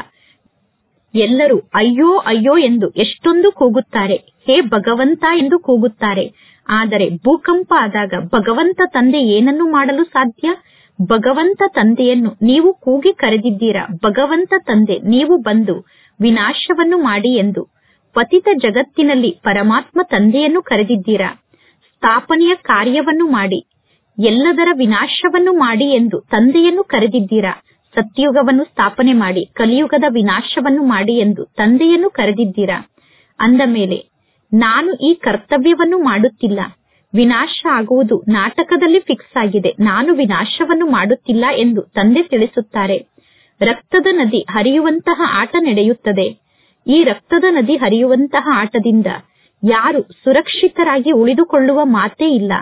ಎಲ್ಲರೂ ಅಯ್ಯೋ ಅಯ್ಯೋ ಎಂದು ಎಷ್ಟೊಂದು ಕೂಗುತ್ತಾರೆ ಹೇ ಭಗವಂತ ಎಂದು ಕೂಗುತ್ತಾರೆ ಆದರೆ ಭೂಕಂಪ ಆದಾಗ ಭಗವಂತ ತಂದೆ ಏನನ್ನು ಮಾಡಲು ಸಾಧ್ಯ ಭಗವಂತ ತಂದೆಯನ್ನು ನೀವು ಕೂಗಿ ಕರೆದಿದ್ದೀರಾ ಭಗವಂತ ತಂದೆ ನೀವು ಬಂದು ವಿನಾಶವನ್ನು ಮಾಡಿ ಎಂದು ಪತಿತ ಜಗತ್ತಿನಲ್ಲಿ ಪರಮಾತ್ಮ ತಂದೆಯನ್ನು ಕರೆದಿದ್ದೀರಾ ಸ್ಥಾಪನೆಯ ಕಾರ್ಯವನ್ನು ಮಾಡಿ ಎಲ್ಲದರ ವಿನಾಶವನ್ನು ಮಾಡಿ ಎಂದು ತಂದೆಯನ್ನು ಕರೆದಿದ್ದೀರಾ ಸತ್ಯುಗವನ್ನು ಸ್ಥಾಪನೆ ಮಾಡಿ ಕಲಿಯುಗದ ವಿನಾಶವನ್ನು ಮಾಡಿ ಎಂದು ತಂದೆಯನ್ನು ಕರೆದಿದ್ದೀರಾ ಅಂದ ಮೇಲೆ ನಾನು ಈ ಕರ್ತವ್ಯವನ್ನು ಮಾಡುತ್ತಿಲ್ಲ ವಿನಾಶ ಆಗುವುದು ನಾಟಕದಲ್ಲಿ ಫಿಕ್ಸ್ ಆಗಿದೆ ನಾನು ವಿನಾಶವನ್ನು ಮಾಡುತ್ತಿಲ್ಲ ಎಂದು ತಂದೆ ತಿಳಿಸುತ್ತಾರೆ ರಕ್ತದ ನದಿ ಹರಿಯುವಂತಹ ಆಟ ನಡೆಯುತ್ತದೆ ಈ ರಕ್ತದ ನದಿ ಹರಿಯುವಂತಹ ಆಟದಿಂದ ಯಾರು ಸುರಕ್ಷಿತರಾಗಿ ಉಳಿದುಕೊಳ್ಳುವ ಮಾತೇ ಇಲ್ಲ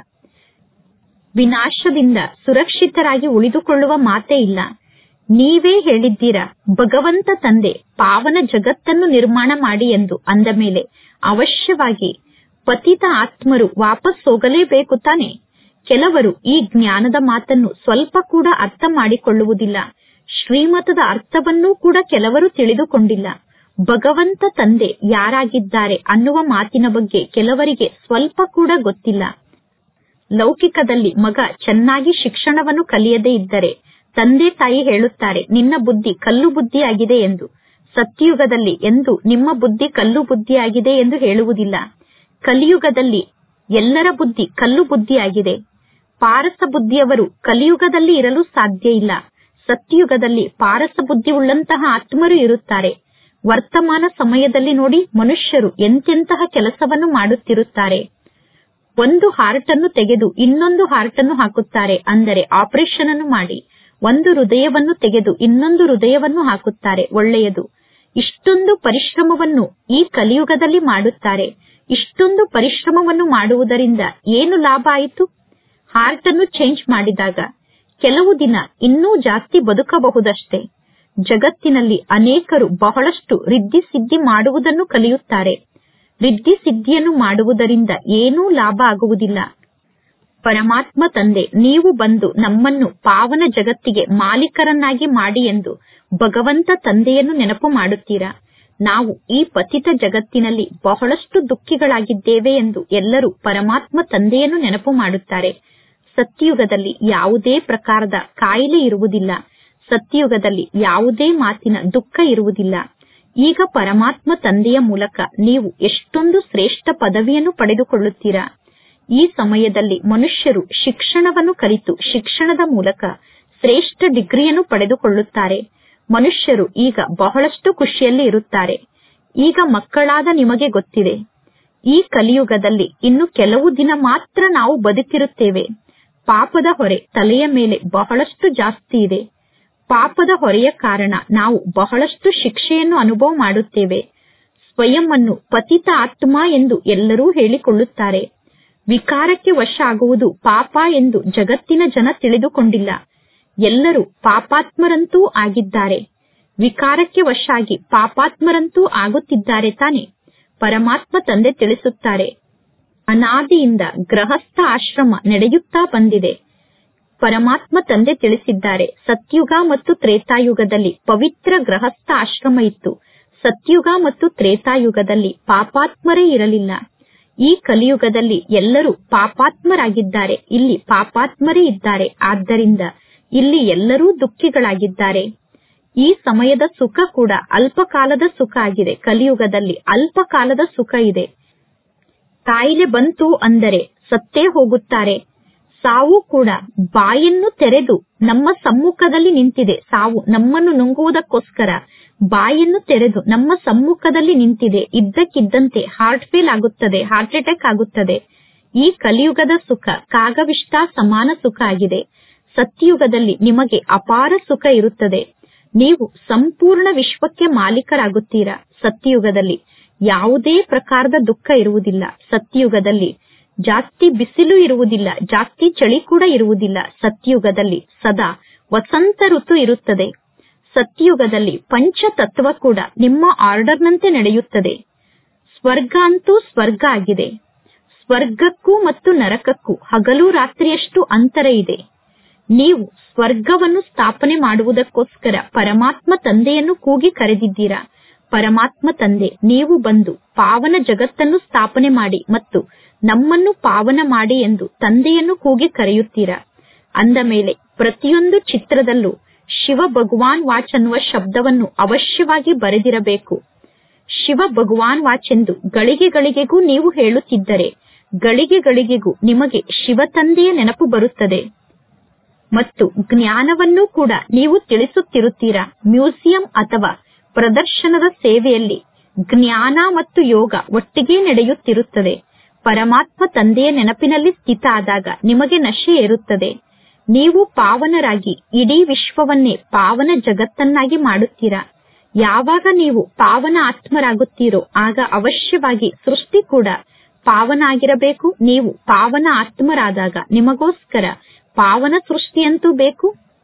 ವಿನಾಶದಿಂದ ಸುರಕ್ಷಿತರಾಗಿ ಉಳಿದುಕೊಳ್ಳುವ ಮಾತೇ ಇಲ್ಲ ನೀವೇ ಹೇಳಿದ್ದೀರಾ ಭಗವಂತ ತಂದೆ ಪಾವನ ಜಗತ್ತನ್ನು ನಿರ್ಮಾಣ ಮಾಡಿ ಎಂದು ಅಂದ ಮೇಲೆ ಅವಶ್ಯವಾಗಿ ಪತಿತ ಆತ್ಮರು ವಾಪಸ್ ಹೋಗಲೇಬೇಕು ತಾನೆ ಕೆಲವರು ಈ ಜ್ಞಾನದ ಮಾತನ್ನು ಸ್ವಲ್ಪ ಕೂಡ ಅರ್ಥ ಮಾಡಿಕೊಳ್ಳುವುದಿಲ್ಲ ಶ್ರೀಮತದ ಅರ್ಥವನ್ನೂ ಕೂಡ ಕೆಲವರು ತಿಳಿದುಕೊಂಡಿಲ್ಲ ಭಗವಂತ ತಂದೆ ಯಾರಾಗಿದ್ದಾರೆ ಅನ್ನುವ ಮಾತಿನ ಬಗ್ಗೆ ಕೆಲವರಿಗೆ ಸ್ವಲ್ಪ ಕೂಡ ಗೊತ್ತಿಲ್ಲ ಲೌಕಿಕದಲ್ಲಿ ಮಗ ಚೆನ್ನಾಗಿ ಶಿಕ್ಷಣವನ್ನು ಕಲಿಯದೇ ಇದ್ದರೆ ತಂದೆ ತಾಯಿ ಹೇಳುತ್ತಾರೆ ನಿನ್ನ ಬುದ್ಧಿ ಕಲ್ಲು ಬುದ್ಧಿಯಾಗಿದೆ ಎಂದು ಸತ್ಯಯುಗದಲ್ಲಿ ಎಂದು ನಿಮ್ಮ ಬುದ್ಧಿ ಕಲ್ಲು ಬುದ್ಧಿಯಾಗಿದೆ ಎಂದು ಹೇಳುವುದಿಲ್ಲ ಕಲಿಯುಗದಲ್ಲಿ ಎಲ್ಲರ ಬುದ್ಧಿ ಕಲ್ಲು ಬುದ್ಧಿಯಾಗಿದೆ ಪಾರಸ ಬುದ್ಧಿಯವರು ಕಲಿಯುಗದಲ್ಲಿ ಇರಲು ಸಾಧ್ಯ ಇಲ್ಲ ಸತ್ಯಯುಗದಲ್ಲಿ ಪಾರಸ ಬುದ್ಧಿ ಉಳ್ಳಂತಹ ಆತ್ಮರು ಇರುತ್ತಾರೆ ವರ್ತಮಾನ ಸಮಯದಲ್ಲಿ ನೋಡಿ ಮನುಷ್ಯರು ಎಂತೆಂತಹ ಕೆಲಸವನ್ನು ಮಾಡುತ್ತಿರುತ್ತಾರೆ ಒಂದು ಹಾರ್ಟ್ ಅನ್ನು ತೆಗೆದು ಇನ್ನೊಂದು ಹಾರ್ಟ್ ಅನ್ನು ಹಾಕುತ್ತಾರೆ ಅಂದರೆ ಆಪರೇಷನ್ ಅನ್ನು ಮಾಡಿ ಒಂದು ಹೃದಯವನ್ನು ತೆಗೆದು ಇನ್ನೊಂದು ಹೃದಯವನ್ನು ಹಾಕುತ್ತಾರೆ ಒಳ್ಳೆಯದು ಇಷ್ಟೊಂದು ಪರಿಶ್ರಮವನ್ನು ಈ ಕಲಿಯುಗದಲ್ಲಿ ಮಾಡುತ್ತಾರೆ ಇಷ್ಟೊಂದು ಪರಿಶ್ರಮವನ್ನು ಮಾಡುವುದರಿಂದ ಏನು ಲಾಭ ಆಯಿತು ಹಾರ್ಟ್ ಅನ್ನು ಚೇಂಜ್ ಮಾಡಿದಾಗ ಕೆಲವು ದಿನ ಇನ್ನೂ ಜಾಸ್ತಿ ಬದುಕಬಹುದಷ್ಟೇ ಜಗತ್ತಿನಲ್ಲಿ ಅನೇಕರು ಬಹಳಷ್ಟು ರಿದ್ದಿ ಸಿದ್ಧಿ ಮಾಡುವುದನ್ನು ಕಲಿಯುತ್ತಾರೆ ರಿದ್ದಿ ಸಿದ್ಧಿಯನ್ನು ಮಾಡುವುದರಿಂದ ಏನೂ ಲಾಭ ಆಗುವುದಿಲ್ಲ ಪರಮಾತ್ಮ ತಂದೆ ನೀವು ಬಂದು ನಮ್ಮನ್ನು ಪಾವನ ಜಗತ್ತಿಗೆ ಮಾಲೀಕರನ್ನಾಗಿ ಮಾಡಿ ಎಂದು ಭಗವಂತ ತಂದೆಯನ್ನು ನೆನಪು ಮಾಡುತ್ತೀರಾ ನಾವು ಈ ಪತಿತ ಜಗತ್ತಿನಲ್ಲಿ ಬಹಳಷ್ಟು ದುಃಖಿಗಳಾಗಿದ್ದೇವೆ ಎಂದು ಎಲ್ಲರೂ ಪರಮಾತ್ಮ ತಂದೆಯನ್ನು ನೆನಪು ಮಾಡುತ್ತಾರೆ ಸತ್ಯಯುಗದಲ್ಲಿ ಯಾವುದೇ ಪ್ರಕಾರದ ಕಾಯಿಲೆ ಇರುವುದಿಲ್ಲ ಸತ್ಯಯುಗದಲ್ಲಿ ಯಾವುದೇ ಮಾತಿನ ದುಃಖ ಇರುವುದಿಲ್ಲ ಈಗ ಪರಮಾತ್ಮ ತಂದೆಯ ಮೂಲಕ ನೀವು ಎಷ್ಟೊಂದು ಶ್ರೇಷ್ಠ ಪದವಿಯನ್ನು ಪಡೆದುಕೊಳ್ಳುತ್ತೀರಾ ಈ ಸಮಯದಲ್ಲಿ ಮನುಷ್ಯರು ಶಿಕ್ಷಣವನ್ನು ಕಲಿತು ಶಿಕ್ಷಣದ ಮೂಲಕ ಶ್ರೇಷ್ಠ ಡಿಗ್ರಿಯನ್ನು ಪಡೆದುಕೊಳ್ಳುತ್ತಾರೆ ಮನುಷ್ಯರು ಈಗ ಬಹಳಷ್ಟು ಖುಷಿಯಲ್ಲಿ ಇರುತ್ತಾರೆ ಈಗ ಮಕ್ಕಳಾದ ನಿಮಗೆ ಗೊತ್ತಿದೆ ಈ ಕಲಿಯುಗದಲ್ಲಿ ಇನ್ನು ಕೆಲವು ದಿನ ಮಾತ್ರ ನಾವು ಬದುಕಿರುತ್ತೇವೆ ಪಾಪದ ಹೊರೆ ತಲೆಯ ಮೇಲೆ ಬಹಳಷ್ಟು ಜಾಸ್ತಿ ಇದೆ ಪಾಪದ ಹೊರೆಯ ಕಾರಣ ನಾವು ಬಹಳಷ್ಟು ಶಿಕ್ಷೆಯನ್ನು ಅನುಭವ ಮಾಡುತ್ತೇವೆ ಸ್ವಯಂ ಅನ್ನು ಪತಿತ ಆತ್ಮ ಎಂದು ಎಲ್ಲರೂ ಹೇಳಿಕೊಳ್ಳುತ್ತಾರೆ ವಿಕಾರಕ್ಕೆ ವಶ ಆಗುವುದು ಪಾಪ ಎಂದು ಜಗತ್ತಿನ ಜನ ತಿಳಿದುಕೊಂಡಿಲ್ಲ ಎಲ್ಲರೂ ಪಾಪಾತ್ಮರಂತೂ ಆಗಿದ್ದಾರೆ ವಿಕಾರಕ್ಕೆ ವಶ ಆಗಿ ಪಾಪಾತ್ಮರಂತೂ ಆಗುತ್ತಿದ್ದಾರೆ ತಾನೆ ಪರಮಾತ್ಮ ತಂದೆ ತಿಳಿಸುತ್ತಾರೆ ಅನಾದಿಯಿಂದ ಗೃಹಸ್ಥ ಆಶ್ರಮ ನಡೆಯುತ್ತಾ ಬಂದಿದೆ ಪರಮಾತ್ಮ ತಂದೆ ತಿಳಿಸಿದ್ದಾರೆ ಸತ್ಯುಗ ಮತ್ತು ತ್ರೇತಾಯುಗದಲ್ಲಿ ಪವಿತ್ರ ಗೃಹಸ್ಥ ಆಶ್ರಮ ಇತ್ತು ಸತ್ಯುಗ ಮತ್ತು ತ್ರೇತಾಯುಗದಲ್ಲಿ ಪಾಪಾತ್ಮರೇ ಇರಲಿಲ್ಲ ಈ ಕಲಿಯುಗದಲ್ಲಿ ಎಲ್ಲರೂ ಪಾಪಾತ್ಮರಾಗಿದ್ದಾರೆ ಇಲ್ಲಿ ಪಾಪಾತ್ಮರೇ ಇದ್ದಾರೆ ಆದ್ದರಿಂದ ಇಲ್ಲಿ ಎಲ್ಲರೂ ದುಃಖಿಗಳಾಗಿದ್ದಾರೆ ಈ ಸಮಯದ ಸುಖ ಕೂಡ ಅಲ್ಪಕಾಲದ ಸುಖ ಆಗಿದೆ ಕಲಿಯುಗದಲ್ಲಿ ಅಲ್ಪಕಾಲದ ಸುಖ ಇದೆ ಕಾಯಿಲೆ ಬಂತು ಅಂದರೆ ಸತ್ತೇ ಹೋಗುತ್ತಾರೆ ಸಾವು ಕೂಡ ಬಾಯನ್ನು ತೆರೆದು ನಮ್ಮ ಸಮ್ಮುಖದಲ್ಲಿ ನಿಂತಿದೆ ಸಾವು ನಮ್ಮನ್ನು ನುಂಗುವುದಕ್ಕೋಸ್ಕರ ಬಾಯನ್ನು ತೆರೆದು ನಮ್ಮ ಸಮ್ಮುಖದಲ್ಲಿ ನಿಂತಿದೆ ಇದ್ದಕ್ಕಿದ್ದಂತೆ ಹಾರ್ಟ್ ಫೇಲ್ ಆಗುತ್ತದೆ ಹಾರ್ಟ್ ಅಟ್ಯಾಕ್ ಆಗುತ್ತದೆ ಈ ಕಲಿಯುಗದ ಸುಖ ಕಾಗವಿಷ್ಟ ಸಮಾನ ಸುಖ ಆಗಿದೆ ಸತ್ಯಯುಗದಲ್ಲಿ ನಿಮಗೆ ಅಪಾರ ಸುಖ ಇರುತ್ತದೆ ನೀವು ಸಂಪೂರ್ಣ ವಿಶ್ವಕ್ಕೆ ಮಾಲೀಕರಾಗುತ್ತೀರಾ ಸತ್ಯಯುಗದಲ್ಲಿ ಯಾವುದೇ ಪ್ರಕಾರದ ದುಃಖ ಇರುವುದಿಲ್ಲ ಸತ್ಯಯುಗದಲ್ಲಿ ಜಾಸ್ತಿ ಬಿಸಿಲು ಇರುವುದಿಲ್ಲ ಜಾಸ್ತಿ ಚಳಿ ಕೂಡ ಇರುವುದಿಲ್ಲ ಸತ್ಯಯುಗದಲ್ಲಿ ಸದಾ ವಸಂತ ಋತು ಇರುತ್ತದೆ ಸತ್ಯಯುಗದಲ್ಲಿ ಪಂಚತತ್ವ ಕೂಡ ನಿಮ್ಮ ಆರ್ಡರ್ನಂತೆ ನಡೆಯುತ್ತದೆ ಸ್ವರ್ಗ ಅಂತೂ ಸ್ವರ್ಗ ಆಗಿದೆ ಸ್ವರ್ಗಕ್ಕೂ ಮತ್ತು ನರಕಕ್ಕೂ ಹಗಲು ರಾತ್ರಿಯಷ್ಟು ಅಂತರ ಇದೆ ನೀವು ಸ್ವರ್ಗವನ್ನು ಸ್ಥಾಪನೆ ಮಾಡುವುದಕ್ಕೋಸ್ಕರ ಪರಮಾತ್ಮ ತಂದೆಯನ್ನು ಕೂಗಿ ಕರೆದಿದ್ದೀರಾ ಪರಮಾತ್ಮ ತಂದೆ ನೀವು ಬಂದು ಪಾವನ ಜಗತ್ತನ್ನು ಸ್ಥಾಪನೆ ಮಾಡಿ ಮತ್ತು ನಮ್ಮನ್ನು ಪಾವನ ಮಾಡಿ ಎಂದು ತಂದೆಯನ್ನು ಕೂಗಿ ಕರೆಯುತ್ತೀರಾ ಅಂದ ಮೇಲೆ ಪ್ರತಿಯೊಂದು ಚಿತ್ರದಲ್ಲೂ ಶಿವ ಭಗವಾನ್ ವಾಚ್ ಅನ್ನುವ ಶಬ್ದವನ್ನು ಅವಶ್ಯವಾಗಿ ಬರೆದಿರಬೇಕು ಶಿವ ಭಗವಾನ್ ವಾಚ್ ಎಂದು ಗಳಿಗೆ ಗಳಿಗೆಗೂ ನೀವು ಹೇಳುತ್ತಿದ್ದರೆ ಗಳಿಗೆ ಗಳಿಗೆಗೂ ನಿಮಗೆ ಶಿವ ತಂದೆಯ ನೆನಪು ಬರುತ್ತದೆ ಮತ್ತು ಜ್ಞಾನವನ್ನು ಕೂಡ ನೀವು ತಿಳಿಸುತ್ತಿರುತ್ತೀರಾ ಮ್ಯೂಸಿಯಂ ಅಥವಾ ಪ್ರದರ್ಶನದ ಸೇವೆಯಲ್ಲಿ ಜ್ಞಾನ ಮತ್ತು ಯೋಗ ಒಟ್ಟಿಗೆ ನಡೆಯುತ್ತಿರುತ್ತದೆ ಪರಮಾತ್ಮ ತಂದೆಯ ನೆನಪಿನಲ್ಲಿ ಸ್ಥಿತ ಆದಾಗ ನಿಮಗೆ ನಶೆ ಏರುತ್ತದೆ ನೀವು ಪಾವನರಾಗಿ ಇಡೀ ವಿಶ್ವವನ್ನೇ ಪಾವನ ಜಗತ್ತನ್ನಾಗಿ ಮಾಡುತ್ತೀರಾ ಯಾವಾಗ ನೀವು ಪಾವನ ಆತ್ಮರಾಗುತ್ತೀರೋ ಆಗ ಅವಶ್ಯವಾಗಿ ಸೃಷ್ಟಿ ಕೂಡ ಪಾವನ ಆಗಿರಬೇಕು ನೀವು ಪಾವನ ಆತ್ಮರಾದಾಗ ನಿಮಗೋಸ್ಕರ ಪಾವನ ಸೃಷ್ಟಿಯಂತೂ ಬೇಕು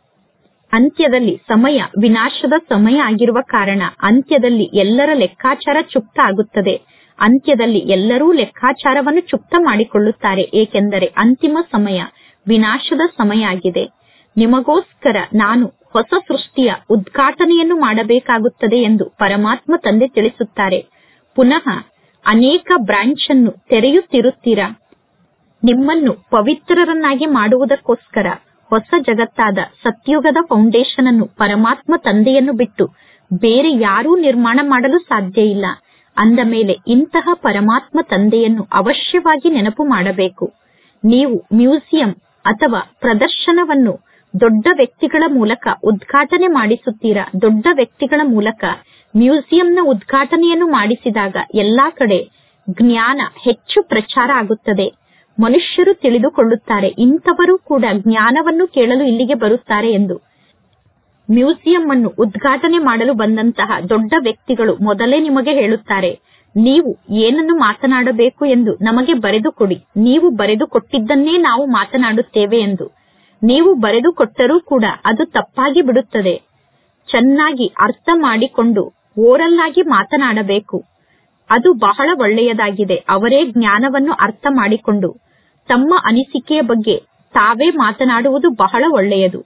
ಅಂತ್ಯದಲ್ಲಿ ಸಮಯ ವಿನಾಶದ ಸಮಯ ಆಗಿರುವ ಕಾರಣ ಅಂತ್ಯದಲ್ಲಿ ಎಲ್ಲರ ಲೆಕ್ಕಾಚಾರ ಚುಕ್ತ ಆಗುತ್ತದೆ ಅಂತ್ಯದಲ್ಲಿ ಎಲ್ಲರೂ ಲೆಕ್ಕಾಚಾರವನ್ನು ಚುಕ್ತ ಮಾಡಿಕೊಳ್ಳುತ್ತಾರೆ ಏಕೆಂದರೆ ಅಂತಿಮ ಸಮಯ ವಿನಾಶದ ಸಮಯ ಆಗಿದೆ ನಿಮಗೋಸ್ಕರ ನಾನು ಹೊಸ ಸೃಷ್ಟಿಯ ಉದ್ಘಾಟನೆಯನ್ನು ಮಾಡಬೇಕಾಗುತ್ತದೆ ಎಂದು ಪರಮಾತ್ಮ ತಂದೆ ತಿಳಿಸುತ್ತಾರೆ ಪುನಃ ಅನೇಕ ಬ್ರಾಂಚ್ ಅನ್ನು ತೆರೆಯುತ್ತಿರುತ್ತೀರಾ ನಿಮ್ಮನ್ನು ಪವಿತ್ರರನ್ನಾಗಿ ಮಾಡುವುದಕ್ಕೋಸ್ಕರ ಹೊಸ ಜಗತ್ತಾದ ಸತ್ಯುಗದ ಫೌಂಡೇಶನ್ ಅನ್ನು ಪರಮಾತ್ಮ ತಂದೆಯನ್ನು ಬಿಟ್ಟು ಬೇರೆ ಯಾರೂ ನಿರ್ಮಾಣ ಮಾಡಲು ಸಾಧ್ಯ ಇಲ್ಲ ಅಂದ ಮೇಲೆ ಇಂತಹ ಪರಮಾತ್ಮ ತಂದೆಯನ್ನು ಅವಶ್ಯವಾಗಿ ನೆನಪು ಮಾಡಬೇಕು ನೀವು ಮ್ಯೂಸಿಯಂ ಅಥವಾ ಪ್ರದರ್ಶನವನ್ನು ದೊಡ್ಡ ವ್ಯಕ್ತಿಗಳ ಮೂಲಕ ಉದ್ಘಾಟನೆ ಮಾಡಿಸುತ್ತೀರಾ ದೊಡ್ಡ ವ್ಯಕ್ತಿಗಳ ಮೂಲಕ ಮ್ಯೂಸಿಯಂನ ಉದ್ಘಾಟನೆಯನ್ನು ಮಾಡಿಸಿದಾಗ ಎಲ್ಲಾ ಕಡೆ ಜ್ಞಾನ ಹೆಚ್ಚು ಪ್ರಚಾರ ಆಗುತ್ತದೆ ಮನುಷ್ಯರು ತಿಳಿದುಕೊಳ್ಳುತ್ತಾರೆ ಇಂಥವರು ಕೂಡ ಜ್ಞಾನವನ್ನು ಕೇಳಲು ಇಲ್ಲಿಗೆ ಬರುತ್ತಾರೆ ಎಂದು ಮ್ಯೂಸಿಯಂ ಅನ್ನು ಉದ್ಘಾಟನೆ ಮಾಡಲು ಬಂದಂತಹ ದೊಡ್ಡ ವ್ಯಕ್ತಿಗಳು ಮೊದಲೇ ನಿಮಗೆ ಹೇಳುತ್ತಾರೆ ನೀವು ಏನನ್ನು ಮಾತನಾಡಬೇಕು ಎಂದು ನಮಗೆ ಬರೆದು ಕೊಡಿ ನೀವು ಬರೆದು ಕೊಟ್ಟಿದ್ದನ್ನೇ ನಾವು ಮಾತನಾಡುತ್ತೇವೆ ಎಂದು ನೀವು ಬರೆದು ಕೊಟ್ಟರೂ ಕೂಡ ಅದು ತಪ್ಪಾಗಿ ಬಿಡುತ್ತದೆ ಚೆನ್ನಾಗಿ ಅರ್ಥ ಮಾಡಿಕೊಂಡು ಓರಲ್ ಆಗಿ ಮಾತನಾಡಬೇಕು ಅದು ಬಹಳ ಒಳ್ಳೆಯದಾಗಿದೆ ಅವರೇ ಜ್ಞಾನವನ್ನು ಅರ್ಥ ಮಾಡಿಕೊಂಡು ತಮ್ಮ ಅನಿಸಿಕೆಯ ಬಗ್ಗೆ ತಾವೇ ಮಾತನಾಡುವುದು ಬಹಳ ಒಳ್ಳೆಯದು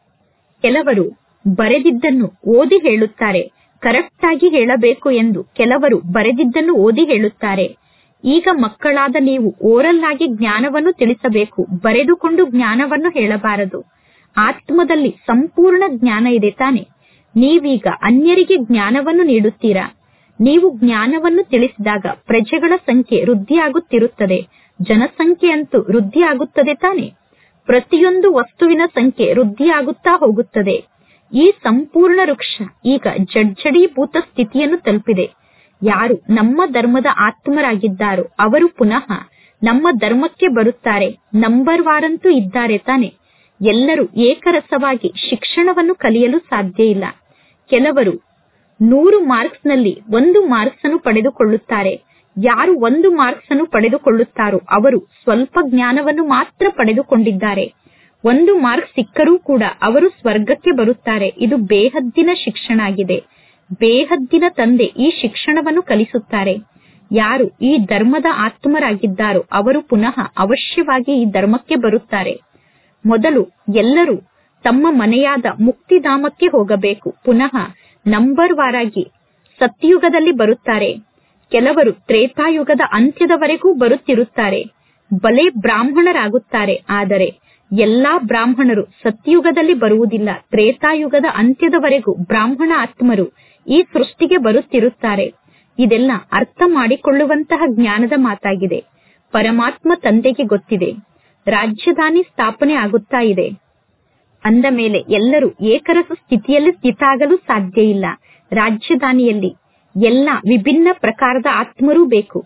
ಕೆಲವರು ಬರೆದಿದ್ದನ್ನು ಓದಿ ಹೇಳುತ್ತಾರೆ ಕರೆಕ್ಟ್ ಆಗಿ ಹೇಳಬೇಕು ಎಂದು ಕೆಲವರು ಬರೆದಿದ್ದನ್ನು ಓದಿ ಹೇಳುತ್ತಾರೆ ಈಗ ಮಕ್ಕಳಾದ ನೀವು ಓರಲ್ ಆಗಿ ಜ್ಞಾನವನ್ನು ತಿಳಿಸಬೇಕು ಬರೆದುಕೊಂಡು ಜ್ಞಾನವನ್ನು ಹೇಳಬಾರದು ಆತ್ಮದಲ್ಲಿ ಸಂಪೂರ್ಣ ಜ್ಞಾನ ಇದೆ ತಾನೆ ನೀವೀಗ ಅನ್ಯರಿಗೆ ಜ್ಞಾನವನ್ನು ನೀಡುತ್ತೀರಾ ನೀವು ಜ್ಞಾನವನ್ನು ತಿಳಿಸಿದಾಗ ಪ್ರಜೆಗಳ ಸಂಖ್ಯೆ ವೃದ್ಧಿಯಾಗುತ್ತಿರುತ್ತದೆ ಜನಸಂಖ್ಯೆ ಅಂತೂ ವೃದ್ಧಿಯಾಗುತ್ತದೆ ತಾನೆ ಪ್ರತಿಯೊಂದು ವಸ್ತುವಿನ ಸಂಖ್ಯೆ ವೃದ್ಧಿಯಾಗುತ್ತಾ ಹೋಗುತ್ತದೆ ಈ ಸಂಪೂರ್ಣ ವೃಕ್ಷ ಈಗ ಜಡ್ಜಡೀಭೂತ ಸ್ಥಿತಿಯನ್ನು ತಲುಪಿದೆ ಯಾರು ನಮ್ಮ ಧರ್ಮದ ಆತ್ಮರಾಗಿದ್ದಾರೋ ಅವರು ಪುನಃ ನಮ್ಮ ಧರ್ಮಕ್ಕೆ ಬರುತ್ತಾರೆ ನಂಬರ್ ವಾರಂತೂ ಇದ್ದಾರೆ ತಾನೆ ಎಲ್ಲರೂ ಏಕರಸವಾಗಿ ಶಿಕ್ಷಣವನ್ನು ಕಲಿಯಲು ಸಾಧ್ಯ ಇಲ್ಲ ಕೆಲವರು ನೂರು ಮಾರ್ಕ್ಸ್ ನಲ್ಲಿ ಒಂದು ಮಾರ್ಕ್ಸ್ ಅನ್ನು ಪಡೆದುಕೊಳ್ಳುತ್ತಾರೆ ಯಾರು ಒಂದು ಮಾರ್ಕ್ಸ್ ಅನ್ನು ಪಡೆದುಕೊಳ್ಳುತ್ತಾರೋ ಅವರು ಸ್ವಲ್ಪ ಜ್ಞಾನವನ್ನು ಮಾತ್ರ ಪಡೆದುಕೊಂಡಿದ್ದಾರೆ ಒಂದು ಮಾರ್ಕ್ ಸಿಕ್ಕರೂ ಕೂಡ ಅವರು ಸ್ವರ್ಗಕ್ಕೆ ಬರುತ್ತಾರೆ ಇದು ಬೇಹದ್ದಿನ ಶಿಕ್ಷಣ ಆಗಿದೆ ಬೇಹದ್ದಿನ ತಂದೆ ಈ ಶಿಕ್ಷಣವನ್ನು ಕಲಿಸುತ್ತಾರೆ ಯಾರು ಈ ಧರ್ಮದ ಆತ್ಮರಾಗಿದ್ದಾರೋ ಅವರು ಪುನಃ ಅವಶ್ಯವಾಗಿ ಈ ಧರ್ಮಕ್ಕೆ ಬರುತ್ತಾರೆ ಮೊದಲು ಎಲ್ಲರೂ ತಮ್ಮ ಮನೆಯಾದ ಮುಕ್ತಿಧಾಮಕ್ಕೆ ಹೋಗಬೇಕು ಪುನಃ ನಂಬರ್ ವಾರಾಗಿ ಸತ್ಯುಗದಲ್ಲಿ ಬರುತ್ತಾರೆ ಕೆಲವರು ತ್ರೇತಾಯುಗದ ಅಂತ್ಯದವರೆಗೂ ಬರುತ್ತಿರುತ್ತಾರೆ ಬಲೆ ಬ್ರಾಹ್ಮಣರಾಗುತ್ತಾರೆ ಆದರೆ ಎಲ್ಲಾ ಬ್ರಾಹ್ಮಣರು ಸತ್ಯುಗದಲ್ಲಿ ಬರುವುದಿಲ್ಲ ತ್ರೇತಾಯುಗದ ಅಂತ್ಯದವರೆಗೂ ಬ್ರಾಹ್ಮಣ ಆತ್ಮರು ಈ ಸೃಷ್ಟಿಗೆ ಬರುತ್ತಿರುತ್ತಾರೆ ಇದೆಲ್ಲ ಅರ್ಥ ಮಾಡಿಕೊಳ್ಳುವಂತಹ ಜ್ಞಾನದ ಮಾತಾಗಿದೆ ಪರಮಾತ್ಮ ತಂದೆಗೆ ಗೊತ್ತಿದೆ ರಾಜಧಾನಿ ಸ್ಥಾಪನೆ ಆಗುತ್ತಾ ಇದೆ ಅಂದ ಮೇಲೆ ಎಲ್ಲರೂ ಏಕರಸ ಸ್ಥಿತಿಯಲ್ಲಿ ಸ್ಥಿತಾಗಲು ಸಾಧ್ಯ ಇಲ್ಲ ರಾಜಧಾನಿಯಲ್ಲಿ ಎಲ್ಲ ವಿಭಿನ್ನ ಪ್ರಕಾರದ ಆತ್ಮರೂ ಬೇಕು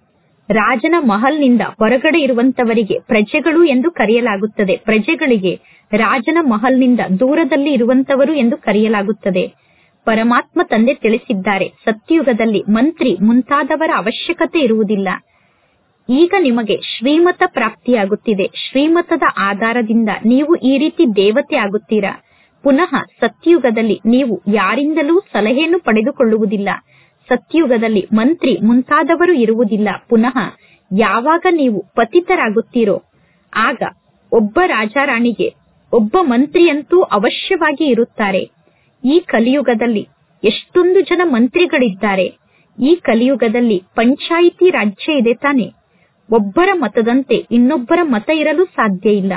ರಾಜನ ಮಹಲ್ನಿಂದ ಹೊರಗಡೆ ಇರುವಂತವರಿಗೆ ಪ್ರಜೆಗಳು ಎಂದು ಕರೆಯಲಾಗುತ್ತದೆ ಪ್ರಜೆಗಳಿಗೆ ರಾಜನ ಮಹಲ್ನಿಂದ ದೂರದಲ್ಲಿ ಇರುವಂತವರು ಎಂದು ಕರೆಯಲಾಗುತ್ತದೆ ಪರಮಾತ್ಮ ತಂದೆ ತಿಳಿಸಿದ್ದಾರೆ ಸತ್ಯುಗದಲ್ಲಿ ಮಂತ್ರಿ ಮುಂತಾದವರ ಅವಶ್ಯಕತೆ ಇರುವುದಿಲ್ಲ ಈಗ ನಿಮಗೆ ಶ್ರೀಮತ ಪ್ರಾಪ್ತಿಯಾಗುತ್ತಿದೆ ಶ್ರೀಮತದ ಆಧಾರದಿಂದ ನೀವು ಈ ರೀತಿ ದೇವತೆ ಆಗುತ್ತೀರಾ ಪುನಃ ಸತ್ಯುಗದಲ್ಲಿ ನೀವು ಯಾರಿಂದಲೂ ಸಲಹೆಯನ್ನು ಪಡೆದುಕೊಳ್ಳುವುದಿಲ್ಲ ಸತ್ಯುಗದಲ್ಲಿ ಮಂತ್ರಿ ಮುಂತಾದವರು ಇರುವುದಿಲ್ಲ ಪುನಃ ಯಾವಾಗ ನೀವು ಪತಿತರಾಗುತ್ತೀರೋ ಆಗ ಒಬ್ಬ ರಾಜಾರಾಣಿಗೆ ಒಬ್ಬ ಮಂತ್ರಿಯಂತೂ ಅವಶ್ಯವಾಗಿ ಇರುತ್ತಾರೆ ಈ ಕಲಿಯುಗದಲ್ಲಿ ಎಷ್ಟೊಂದು ಜನ ಮಂತ್ರಿಗಳಿದ್ದಾರೆ ಈ ಕಲಿಯುಗದಲ್ಲಿ ಪಂಚಾಯಿತಿ ರಾಜ್ಯ ಇದೆ ತಾನೆ ಒಬ್ಬರ ಮತದಂತೆ ಇನ್ನೊಬ್ಬರ ಮತ ಇರಲು ಸಾಧ್ಯ ಇಲ್ಲ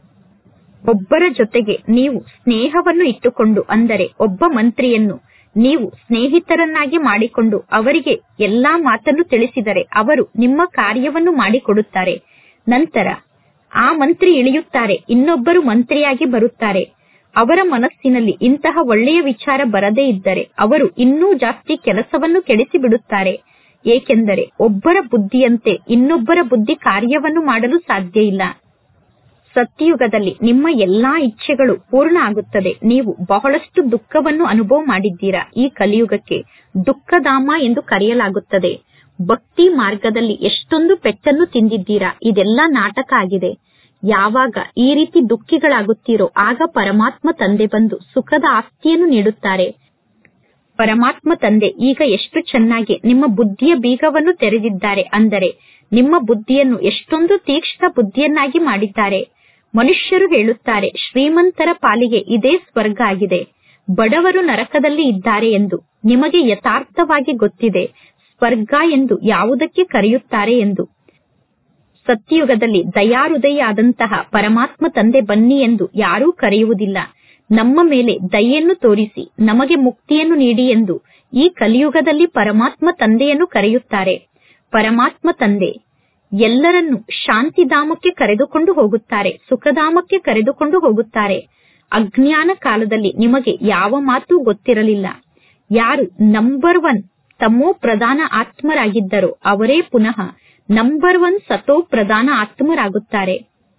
ಒಬ್ಬರ ಜೊತೆಗೆ ನೀವು ಸ್ನೇಹವನ್ನು ಇಟ್ಟುಕೊಂಡು ಅಂದರೆ ಒಬ್ಬ ಮಂತ್ರಿಯನ್ನು ನೀವು ಸ್ನೇಹಿತರನ್ನಾಗಿ ಮಾಡಿಕೊಂಡು ಅವರಿಗೆ ಎಲ್ಲಾ ಮಾತನ್ನು ತಿಳಿಸಿದರೆ ಅವರು ನಿಮ್ಮ ಕಾರ್ಯವನ್ನು ಮಾಡಿಕೊಡುತ್ತಾರೆ ನಂತರ ಆ ಮಂತ್ರಿ ಇಳಿಯುತ್ತಾರೆ ಇನ್ನೊಬ್ಬರು ಮಂತ್ರಿಯಾಗಿ ಬರುತ್ತಾರೆ ಅವರ ಮನಸ್ಸಿನಲ್ಲಿ ಇಂತಹ ಒಳ್ಳೆಯ ವಿಚಾರ ಬರದೇ ಇದ್ದರೆ ಅವರು ಇನ್ನೂ ಜಾಸ್ತಿ ಕೆಲಸವನ್ನು ಕೆಡಿಸಿ ಬಿಡುತ್ತಾರೆ ಏಕೆಂದರೆ ಒಬ್ಬರ ಬುದ್ಧಿಯಂತೆ ಇನ್ನೊಬ್ಬರ ಬುದ್ಧಿ ಕಾರ್ಯವನ್ನು ಮಾಡಲು ಸಾಧ್ಯ ಇಲ್ಲ ಸತ್ಯಯುಗದಲ್ಲಿ ನಿಮ್ಮ ಎಲ್ಲಾ ಇಚ್ಛೆಗಳು ಪೂರ್ಣ ಆಗುತ್ತದೆ ನೀವು ಬಹಳಷ್ಟು ದುಃಖವನ್ನು ಅನುಭವ ಮಾಡಿದ್ದೀರಾ ಈ ಕಲಿಯುಗಕ್ಕೆ ದುಃಖಧಾಮ ಎಂದು ಕರೆಯಲಾಗುತ್ತದೆ ಭಕ್ತಿ ಮಾರ್ಗದಲ್ಲಿ ಎಷ್ಟೊಂದು ಪೆಟ್ಟನ್ನು ತಿಂದಿದ್ದೀರಾ ಇದೆಲ್ಲ ನಾಟಕ ಆಗಿದೆ ಯಾವಾಗ ಈ ರೀತಿ ದುಃಖಿಗಳಾಗುತ್ತೀರೋ ಆಗ ಪರಮಾತ್ಮ ತಂದೆ ಬಂದು ಸುಖದ ಆಸ್ತಿಯನ್ನು ನೀಡುತ್ತಾರೆ ಪರಮಾತ್ಮ ತಂದೆ ಈಗ ಎಷ್ಟು ಚೆನ್ನಾಗಿ ನಿಮ್ಮ ಬುದ್ಧಿಯ ಬೀಗವನ್ನು ತೆರೆದಿದ್ದಾರೆ ಅಂದರೆ ನಿಮ್ಮ ಬುದ್ಧಿಯನ್ನು ಎಷ್ಟೊಂದು ತೀಕ್ಷ್ಣ ಬುದ್ಧಿಯನ್ನಾಗಿ ಮಾಡಿದ್ದಾರೆ ಮನುಷ್ಯರು ಹೇಳುತ್ತಾರೆ ಶ್ರೀಮಂತರ ಪಾಲಿಗೆ ಇದೇ ಸ್ವರ್ಗ ಆಗಿದೆ ಬಡವರು ನರಕದಲ್ಲಿ ಇದ್ದಾರೆ ಎಂದು ನಿಮಗೆ ಯಥಾರ್ಥವಾಗಿ ಗೊತ್ತಿದೆ ಸ್ವರ್ಗ ಎಂದು ಯಾವುದಕ್ಕೆ ಕರೆಯುತ್ತಾರೆ ಎಂದು ಸತ್ಯಯುಗದಲ್ಲಿ ದಯಾಹೃದಯ ಆದಂತಹ ಪರಮಾತ್ಮ ತಂದೆ ಬನ್ನಿ ಎಂದು ಯಾರೂ ಕರೆಯುವುದಿಲ್ಲ ನಮ್ಮ ಮೇಲೆ ದಯೆಯನ್ನು ತೋರಿಸಿ ನಮಗೆ ಮುಕ್ತಿಯನ್ನು ನೀಡಿ ಎಂದು ಈ ಕಲಿಯುಗದಲ್ಲಿ ಪರಮಾತ್ಮ ತಂದೆಯನ್ನು ಕರೆಯುತ್ತಾರೆ ಪರಮಾತ್ಮ ತಂದೆ ಎಲ್ಲರನ್ನು ಶಾಂತಿಧಾಮಕ್ಕೆ ಕರೆದುಕೊಂಡು ಹೋಗುತ್ತಾರೆ ಸುಖಧಾಮಕ್ಕೆ ಕರೆದುಕೊಂಡು ಹೋಗುತ್ತಾರೆ ಅಜ್ಞಾನ ಕಾಲದಲ್ಲಿ ನಿಮಗೆ ಯಾವ ಮಾತು ಗೊತ್ತಿರಲಿಲ್ಲ ಯಾರು ನಂಬರ್ ಒನ್ ತಮೋ ಪ್ರಧಾನ ಆತ್ಮರಾಗಿದ್ದರೋ ಅವರೇ ಪುನಃ ನಂಬರ್ ಒನ್ ಸತೋ ಪ್ರಧಾನ ಆತ್ಮರಾಗುತ್ತಾರೆ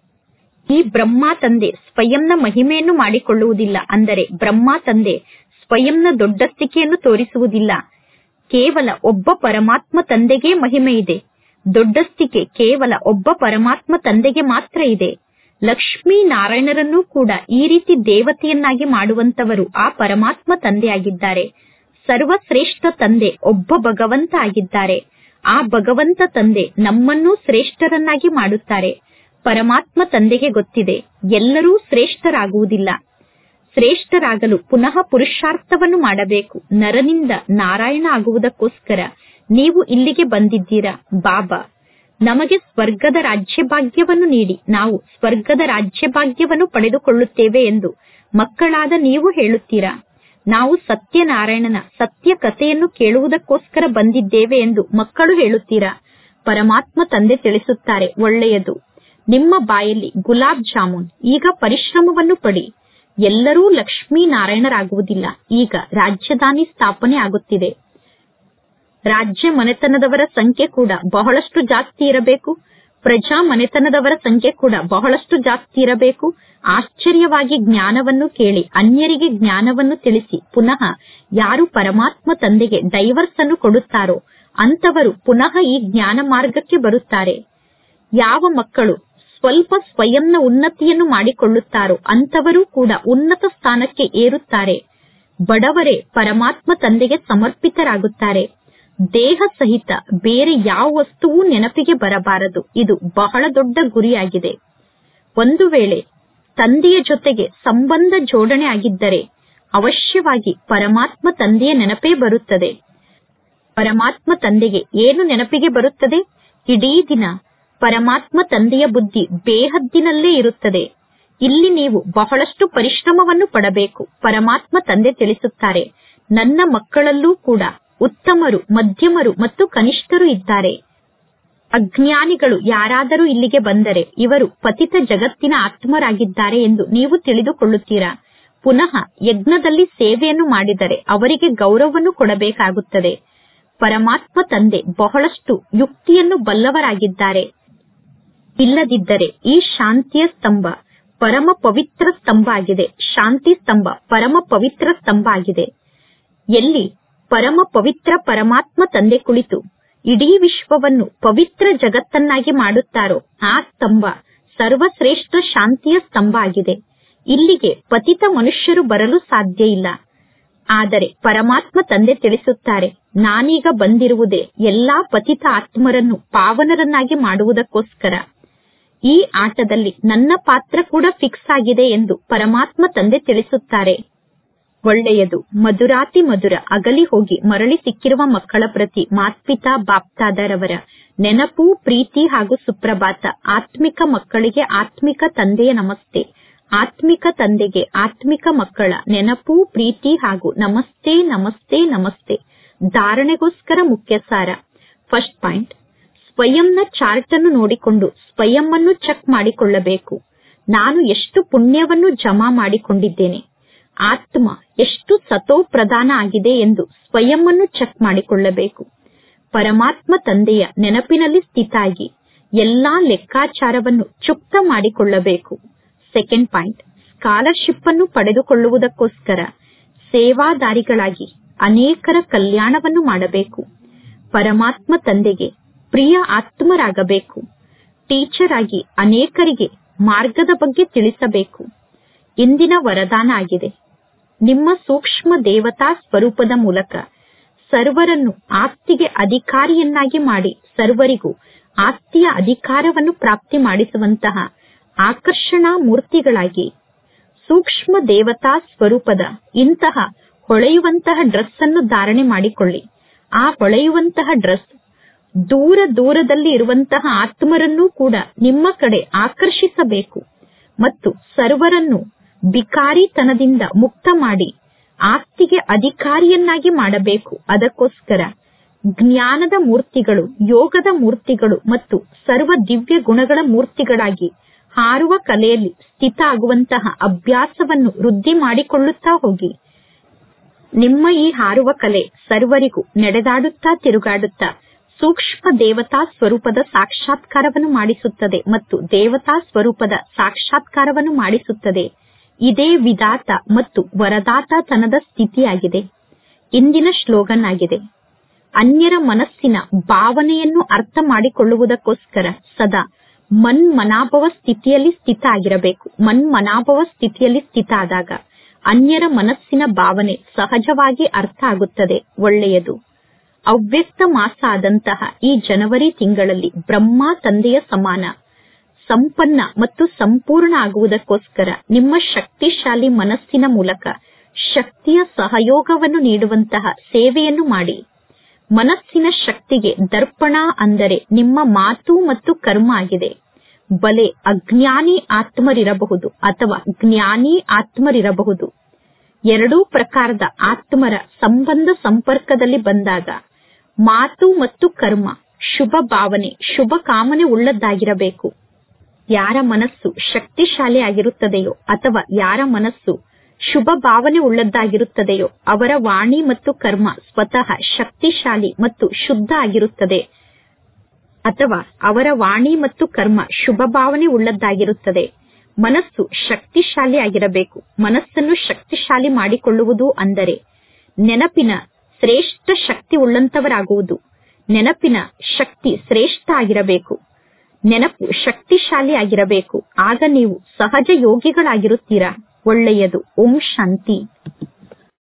ಈ ಬ್ರಹ್ಮ ತಂದೆ ಸ್ವಯಂನ ಮಹಿಮೆಯನ್ನು ಮಾಡಿಕೊಳ್ಳುವುದಿಲ್ಲ ಅಂದರೆ ಬ್ರಹ್ಮ ತಂದೆ ಸ್ವಯಂನ ದೊಡ್ಡಸ್ತಿಕೆಯನ್ನು ತೋರಿಸುವುದಿಲ್ಲ ಕೇವಲ ಒಬ್ಬ ಪರಮಾತ್ಮ ತಂದೆಗೆ ಮಹಿಮೆ ಇದೆ ದೊಡ್ಡಸ್ತಿಕೆ ಕೇವಲ ಒಬ್ಬ ಪರಮಾತ್ಮ ತಂದೆಗೆ ಮಾತ್ರ ಇದೆ ಲಕ್ಷ್ಮೀ ನಾರಾಯಣರನ್ನೂ ಕೂಡ ಈ ರೀತಿ ದೇವತೆಯನ್ನಾಗಿ ಮಾಡುವಂತವರು ಆ ಪರಮಾತ್ಮ ತಂದೆಯಾಗಿದ್ದಾರೆ ಸರ್ವಶ್ರೇಷ್ಠ ತಂದೆ ಒಬ್ಬ ಭಗವಂತ ಆಗಿದ್ದಾರೆ ಆ ಭಗವಂತ ತಂದೆ ನಮ್ಮನ್ನೂ ಶ್ರೇಷ್ಠರನ್ನಾಗಿ ಮಾಡುತ್ತಾರೆ ಪರಮಾತ್ಮ ತಂದೆಗೆ ಗೊತ್ತಿದೆ ಎಲ್ಲರೂ ಶ್ರೇಷ್ಠರಾಗುವುದಿಲ್ಲ ಶ್ರೇಷ್ಠರಾಗಲು ಪುನಃ ಪುರುಷಾರ್ಥವನ್ನು ಮಾಡಬೇಕು ನರನಿಂದ ನಾರಾಯಣ ಆಗುವುದಕ್ಕೋಸ್ಕರ ನೀವು ಇಲ್ಲಿಗೆ ಬಂದಿದ್ದೀರಾ ಬಾಬಾ ನಮಗೆ ಸ್ವರ್ಗದ ರಾಜ್ಯಭಾಗ್ಯವನ್ನು ನೀಡಿ ನಾವು ಸ್ವರ್ಗದ ರಾಜ್ಯಭಾಗ್ಯವನ್ನು ಪಡೆದುಕೊಳ್ಳುತ್ತೇವೆ ಎಂದು ಮಕ್ಕಳಾದ ನೀವು ಹೇಳುತ್ತೀರಾ ನಾವು ಸತ್ಯನಾರಾಯಣನ ಸತ್ಯ ಕಥೆಯನ್ನು ಕೇಳುವುದಕ್ಕೋಸ್ಕರ ಬಂದಿದ್ದೇವೆ ಎಂದು ಮಕ್ಕಳು ಹೇಳುತ್ತೀರಾ ಪರಮಾತ್ಮ ತಂದೆ ತಿಳಿಸುತ್ತಾರೆ ಒಳ್ಳೆಯದು ನಿಮ್ಮ ಬಾಯಲ್ಲಿ ಗುಲಾಬ್ ಜಾಮೂನ್ ಈಗ ಪರಿಶ್ರಮವನ್ನು ಪಡಿ ಎಲ್ಲರೂ ಲಕ್ಷ್ಮೀನಾರಾಯಣರಾಗುವುದಿಲ್ಲ ಈಗ ರಾಜಧಾನಿ ಸ್ಥಾಪನೆ ಆಗುತ್ತಿದೆ ರಾಜ್ಯ ಮನೆತನದವರ ಸಂಖ್ಯೆ ಕೂಡ ಬಹಳಷ್ಟು ಜಾಸ್ತಿ ಇರಬೇಕು ಪ್ರಜಾ ಮನೆತನದವರ ಸಂಖ್ಯೆ ಕೂಡ ಬಹಳಷ್ಟು ಜಾಸ್ತಿ ಇರಬೇಕು ಆಶ್ಚರ್ಯವಾಗಿ ಜ್ಞಾನವನ್ನು ಕೇಳಿ ಅನ್ಯರಿಗೆ ಜ್ಞಾನವನ್ನು ತಿಳಿಸಿ ಪುನಃ ಯಾರು ಪರಮಾತ್ಮ ತಂದೆಗೆ ಡೈವರ್ಸ್ ಅನ್ನು ಕೊಡುತ್ತಾರೋ ಅಂತವರು ಪುನಃ ಈ ಜ್ಞಾನ ಮಾರ್ಗಕ್ಕೆ ಬರುತ್ತಾರೆ ಯಾವ ಮಕ್ಕಳು ಸ್ವಲ್ಪ ಸ್ವಯಂನ ಉನ್ನತಿಯನ್ನು ಮಾಡಿಕೊಳ್ಳುತ್ತಾರೋ ಅಂತವರು ಕೂಡ ಉನ್ನತ ಸ್ಥಾನಕ್ಕೆ ಏರುತ್ತಾರೆ ಬಡವರೇ ಪರಮಾತ್ಮ ತಂದೆಗೆ ಸಮರ್ಪಿತರಾಗುತ್ತಾರೆ ದೇಹ ಸಹಿತ ಬೇರೆ ಯಾವ ವಸ್ತುವೂ ನೆನಪಿಗೆ ಬರಬಾರದು ಇದು ಬಹಳ ದೊಡ್ಡ ಗುರಿಯಾಗಿದೆ ಒಂದು ವೇಳೆ ತಂದೆಯ ಜೊತೆಗೆ ಸಂಬಂಧ ಜೋಡಣೆ ಆಗಿದ್ದರೆ ಅವಶ್ಯವಾಗಿ ಪರಮಾತ್ಮ ತಂದೆಯ ನೆನಪೇ ಬರುತ್ತದೆ ಪರಮಾತ್ಮ ತಂದೆಗೆ ಏನು ನೆನಪಿಗೆ ಬರುತ್ತದೆ ಇಡೀ ದಿನ ಪರಮಾತ್ಮ ತಂದೆಯ ಬುದ್ಧಿ ಬೇಹದ್ದಿನಲ್ಲೇ ಇರುತ್ತದೆ ಇಲ್ಲಿ ನೀವು ಬಹಳಷ್ಟು ಪರಿಶ್ರಮವನ್ನು ಪಡಬೇಕು ಪರಮಾತ್ಮ ತಂದೆ ತಿಳಿಸುತ್ತಾರೆ ನನ್ನ ಮಕ್ಕಳಲ್ಲೂ ಕೂಡ ಉತ್ತಮರು ಮಧ್ಯಮರು ಮತ್ತು ಕನಿಷ್ಠರು ಇದ್ದಾರೆ ಅಜ್ಞಾನಿಗಳು ಯಾರಾದರೂ ಇಲ್ಲಿಗೆ ಬಂದರೆ ಇವರು ಪತಿತ ಜಗತ್ತಿನ ಆತ್ಮರಾಗಿದ್ದಾರೆ ಎಂದು ನೀವು ತಿಳಿದುಕೊಳ್ಳುತ್ತೀರಾ ಪುನಃ ಯಜ್ಞದಲ್ಲಿ ಸೇವೆಯನ್ನು ಮಾಡಿದರೆ ಅವರಿಗೆ ಗೌರವವನ್ನು ಕೊಡಬೇಕಾಗುತ್ತದೆ ಪರಮಾತ್ಮ ತಂದೆ ಬಹಳಷ್ಟು ಯುಕ್ತಿಯನ್ನು ಬಲ್ಲವರಾಗಿದ್ದಾರೆ ಇಲ್ಲದಿದ್ದರೆ ಈ ಶಾಂತಿಯ ಸ್ತಂಭ ಪರಮ ಪವಿತ್ರ ಸ್ತಂಭ ಆಗಿದೆ ಶಾಂತಿ ಸ್ತಂಭ ಪರಮ ಪವಿತ್ರ ಸ್ತಂಭ ಆಗಿದೆ ಎಲ್ಲಿ ಪರಮ ಪವಿತ್ರ ಪರಮಾತ್ಮ ತಂದೆ ಕುಳಿತು ಇಡೀ ವಿಶ್ವವನ್ನು ಪವಿತ್ರ ಜಗತ್ತನ್ನಾಗಿ ಮಾಡುತ್ತಾರೋ ಆ ಸ್ತಂಭ ಸರ್ವಶ್ರೇಷ್ಠ ಶಾಂತಿಯ ಸ್ತಂಭ ಆಗಿದೆ ಇಲ್ಲಿಗೆ ಪತಿತ ಮನುಷ್ಯರು ಬರಲು ಸಾಧ್ಯ ಇಲ್ಲ ಆದರೆ ಪರಮಾತ್ಮ ತಂದೆ ತಿಳಿಸುತ್ತಾರೆ ನಾನೀಗ ಬಂದಿರುವುದೇ ಎಲ್ಲಾ ಪತಿತ ಆತ್ಮರನ್ನು ಪಾವನರನ್ನಾಗಿ ಮಾಡುವುದಕ್ಕೋಸ್ಕರ ಈ ಆಟದಲ್ಲಿ ನನ್ನ ಪಾತ್ರ ಕೂಡ ಫಿಕ್ಸ್ ಆಗಿದೆ ಎಂದು ಪರಮಾತ್ಮ ತಂದೆ ತಿಳಿಸುತ್ತಾರೆ ಒಳ್ಳೆಯದು ಮಧುರಾತಿ ಮಧುರ ಅಗಲಿ ಹೋಗಿ ಮರಳಿ ಸಿಕ್ಕಿರುವ ಮಕ್ಕಳ ಪ್ರತಿ ಮಾತ್ಪಿತಾ ಬಾಪ್ತಾದರವರ ನೆನಪು ಪ್ರೀತಿ ಹಾಗೂ ಸುಪ್ರಭಾತ ಆತ್ಮಿಕ ಮಕ್ಕಳಿಗೆ ಆತ್ಮಿಕ ತಂದೆಯ ನಮಸ್ತೆ ಆತ್ಮಿಕ ತಂದೆಗೆ ಆತ್ಮಿಕ ಮಕ್ಕಳ ನೆನಪು ಪ್ರೀತಿ ಹಾಗೂ ನಮಸ್ತೆ ನಮಸ್ತೆ ನಮಸ್ತೆ ಧಾರಣೆಗೋಸ್ಕರ ಮುಖ್ಯ ಸಾರ ಫಸ್ಟ್ ಪಾಯಿಂಟ್ ಸ್ವಯಂನ ಚಾರ್ಟ್ ಅನ್ನು ನೋಡಿಕೊಂಡು ಸ್ವಯಂ ಅನ್ನು ಚೆಕ್ ಮಾಡಿಕೊಳ್ಳಬೇಕು ನಾನು ಎಷ್ಟು ಪುಣ್ಯವನ್ನು ಜಮಾ ಮಾಡಿಕೊಂಡಿದ್ದೇನೆ ಆತ್ಮ ಎಷ್ಟು ಸತೋ ಪ್ರಧಾನ ಆಗಿದೆ ಎಂದು ಸ್ವಯಂ ಅನ್ನು ಚೆಕ್ ಮಾಡಿಕೊಳ್ಳಬೇಕು ಪರಮಾತ್ಮ ತಂದೆಯ ನೆನಪಿನಲ್ಲಿ ಸ್ಥಿತಾಗಿ ಎಲ್ಲಾ ಲೆಕ್ಕಾಚಾರವನ್ನು ಚುಕ್ತ ಮಾಡಿಕೊಳ್ಳಬೇಕು ಸೆಕೆಂಡ್ ಪಾಯಿಂಟ್ ಸ್ಕಾಲರ್ಶಿಪ್ ಅನ್ನು ಪಡೆದುಕೊಳ್ಳುವುದಕ್ಕೋಸ್ಕರ ಸೇವಾದಾರಿಗಳಾಗಿ ಅನೇಕರ ಕಲ್ಯಾಣವನ್ನು ಮಾಡಬೇಕು ಪರಮಾತ್ಮ ತಂದೆಗೆ ಪ್ರಿಯ ಆತ್ಮರಾಗಬೇಕು ಟೀಚರ್ ಆಗಿ ಅನೇಕರಿಗೆ ಮಾರ್ಗದ ಬಗ್ಗೆ ತಿಳಿಸಬೇಕು ಇಂದಿನ ವರದಾನ ಆಗಿದೆ ನಿಮ್ಮ ಸೂಕ್ಷ್ಮ ದೇವತಾ ಸ್ವರೂಪದ ಮೂಲಕ ಸರ್ವರನ್ನು ಆಸ್ತಿಗೆ ಅಧಿಕಾರಿಯನ್ನಾಗಿ ಮಾಡಿ ಸರ್ವರಿಗೂ ಆಸ್ತಿಯ ಅಧಿಕಾರವನ್ನು ಪ್ರಾಪ್ತಿ ಮಾಡಿಸುವಂತಹ ಆಕರ್ಷಣಾ ಮೂರ್ತಿಗಳಾಗಿ ಸೂಕ್ಷ್ಮ ದೇವತಾ ಸ್ವರೂಪದ ಇಂತಹ ಹೊಳೆಯುವಂತಹ ಡ್ರೆಸ್ ಅನ್ನು ಧಾರಣೆ ಮಾಡಿಕೊಳ್ಳಿ ಆ ಹೊಳೆಯುವಂತಹ ಡ್ರೆಸ್ ದೂರ ದೂರದಲ್ಲಿ ಇರುವಂತಹ ಆತ್ಮರನ್ನೂ ಕೂಡ ನಿಮ್ಮ ಕಡೆ ಆಕರ್ಷಿಸಬೇಕು ಮತ್ತು ಸರ್ವರನ್ನು ಬಿಕಾರಿತನದಿಂದ ಮುಕ್ತ ಮಾಡಿ ಆಸ್ತಿಗೆ ಅಧಿಕಾರಿಯನ್ನಾಗಿ ಮಾಡಬೇಕು ಅದಕ್ಕೋಸ್ಕರ ಜ್ಞಾನದ ಮೂರ್ತಿಗಳು ಯೋಗದ ಮೂರ್ತಿಗಳು ಮತ್ತು ಸರ್ವ ದಿವ್ಯ ಗುಣಗಳ ಮೂರ್ತಿಗಳಾಗಿ ಹಾರುವ ಕಲೆಯಲ್ಲಿ ಸ್ಥಿತ ಆಗುವಂತಹ ಅಭ್ಯಾಸವನ್ನು ವೃದ್ಧಿ ಮಾಡಿಕೊಳ್ಳುತ್ತಾ ಹೋಗಿ ನಿಮ್ಮ ಈ ಹಾರುವ ಕಲೆ ಸರ್ವರಿಗೂ ನಡೆದಾಡುತ್ತಾ ತಿರುಗಾಡುತ್ತಾ ಸೂಕ್ಷ್ಮ ದೇವತಾ ಸ್ವರೂಪದ ಸಾಕ್ಷಾತ್ಕಾರವನ್ನು ಮಾಡಿಸುತ್ತದೆ ಮತ್ತು ದೇವತಾ ಸ್ವರೂಪದ ಸಾಕ್ಷಾತ್ಕಾರವನ್ನು ಮಾಡಿಸುತ್ತದೆ ಇದೇ ವಿಧಾತ ಮತ್ತು ವರದಾತತನದ ಸ್ಥಿತಿಯಾಗಿದೆ ಇಂದಿನ ಶ್ಲೋಗನ್ ಆಗಿದೆ ಅನ್ಯರ ಮನಸ್ಸಿನ ಭಾವನೆಯನ್ನು ಅರ್ಥ ಮಾಡಿಕೊಳ್ಳುವುದಕ್ಕೋಸ್ಕರ ಸದಾ ಮನ್ಮನಾಭವ ಸ್ಥಿತಿಯಲ್ಲಿ ಸ್ಥಿತ ಆಗಿರಬೇಕು ಮನ್ಮನಾಭವ ಸ್ಥಿತಿಯಲ್ಲಿ ಸ್ಥಿತ ಆದಾಗ ಅನ್ಯರ ಮನಸ್ಸಿನ ಭಾವನೆ ಸಹಜವಾಗಿ ಅರ್ಥ ಆಗುತ್ತದೆ ಒಳ್ಳೆಯದು ಅವ್ಯಕ್ತ ಮಾಸ ಆದಂತಹ ಈ ಜನವರಿ ತಿಂಗಳಲ್ಲಿ ಬ್ರಹ್ಮ ತಂದೆಯ ಸಮಾನ ಸಂಪನ್ನ ಮತ್ತು ಸಂಪೂರ್ಣ ಆಗುವುದಕ್ಕೋಸ್ಕರ ನಿಮ್ಮ ಶಕ್ತಿಶಾಲಿ ಮನಸ್ಸಿನ ಮೂಲಕ ಶಕ್ತಿಯ ಸಹಯೋಗವನ್ನು ನೀಡುವಂತಹ ಸೇವೆಯನ್ನು ಮಾಡಿ ಮನಸ್ಸಿನ ಶಕ್ತಿಗೆ ದರ್ಪಣ ಅಂದರೆ ನಿಮ್ಮ ಮಾತು ಮತ್ತು ಕರ್ಮ ಆಗಿದೆ ಬಲೆ ಅಜ್ಞಾನಿ ಆತ್ಮರಿರಬಹುದು ಅಥವಾ ಜ್ಞಾನಿ ಆತ್ಮರಿರಬಹುದು ಎರಡೂ ಪ್ರಕಾರದ ಆತ್ಮರ ಸಂಬಂಧ ಸಂಪರ್ಕದಲ್ಲಿ ಬಂದಾಗ ಮಾತು ಮತ್ತು ಕರ್ಮ ಶುಭ ಭಾವನೆ ಶುಭ ಕಾಮನೆ ಉಳ್ಳದ್ದಾಗಿರಬೇಕು ಯಾರ ಮನಸ್ಸು ಶಕ್ತಿಶಾಲಿ ಆಗಿರುತ್ತದೆಯೋ ಅಥವಾ ಯಾರ ಮನಸ್ಸು ಶುಭ ಭಾವನೆ ಉಳ್ಳದ್ದಾಗಿರುತ್ತದೆಯೋ ಅವರ ವಾಣಿ ಮತ್ತು ಕರ್ಮ ಸ್ವತಃ ಶಕ್ತಿಶಾಲಿ ಮತ್ತು ಶುದ್ಧ ಆಗಿರುತ್ತದೆ ಅಥವಾ ಅವರ ವಾಣಿ ಮತ್ತು ಕರ್ಮ ಶುಭ ಭಾವನೆ ಉಳ್ಳದ್ದಾಗಿರುತ್ತದೆ ಮನಸ್ಸು ಶಕ್ತಿಶಾಲಿ ಆಗಿರಬೇಕು ಮನಸ್ಸನ್ನು ಶಕ್ತಿಶಾಲಿ ಮಾಡಿಕೊಳ್ಳುವುದು ಅಂದರೆ ನೆನಪಿನ ಶ್ರೇಷ್ಠ ಶಕ್ತಿ ಉಳ್ಳಂತವರಾಗುವುದು ನೆನಪಿನ ಶಕ್ತಿ ಶ್ರೇಷ್ಠ ಆಗಿರಬೇಕು ನೆನಪು ಶಕ್ತಿಶಾಲಿ ಆಗಿರಬೇಕು ಆಗ ನೀವು ಸಹಜ ಯೋಗಿಗಳಾಗಿರುತ್ತೀರಾ ಒಳ್ಳೆಯದು ಓಂ ಶಾಂತಿ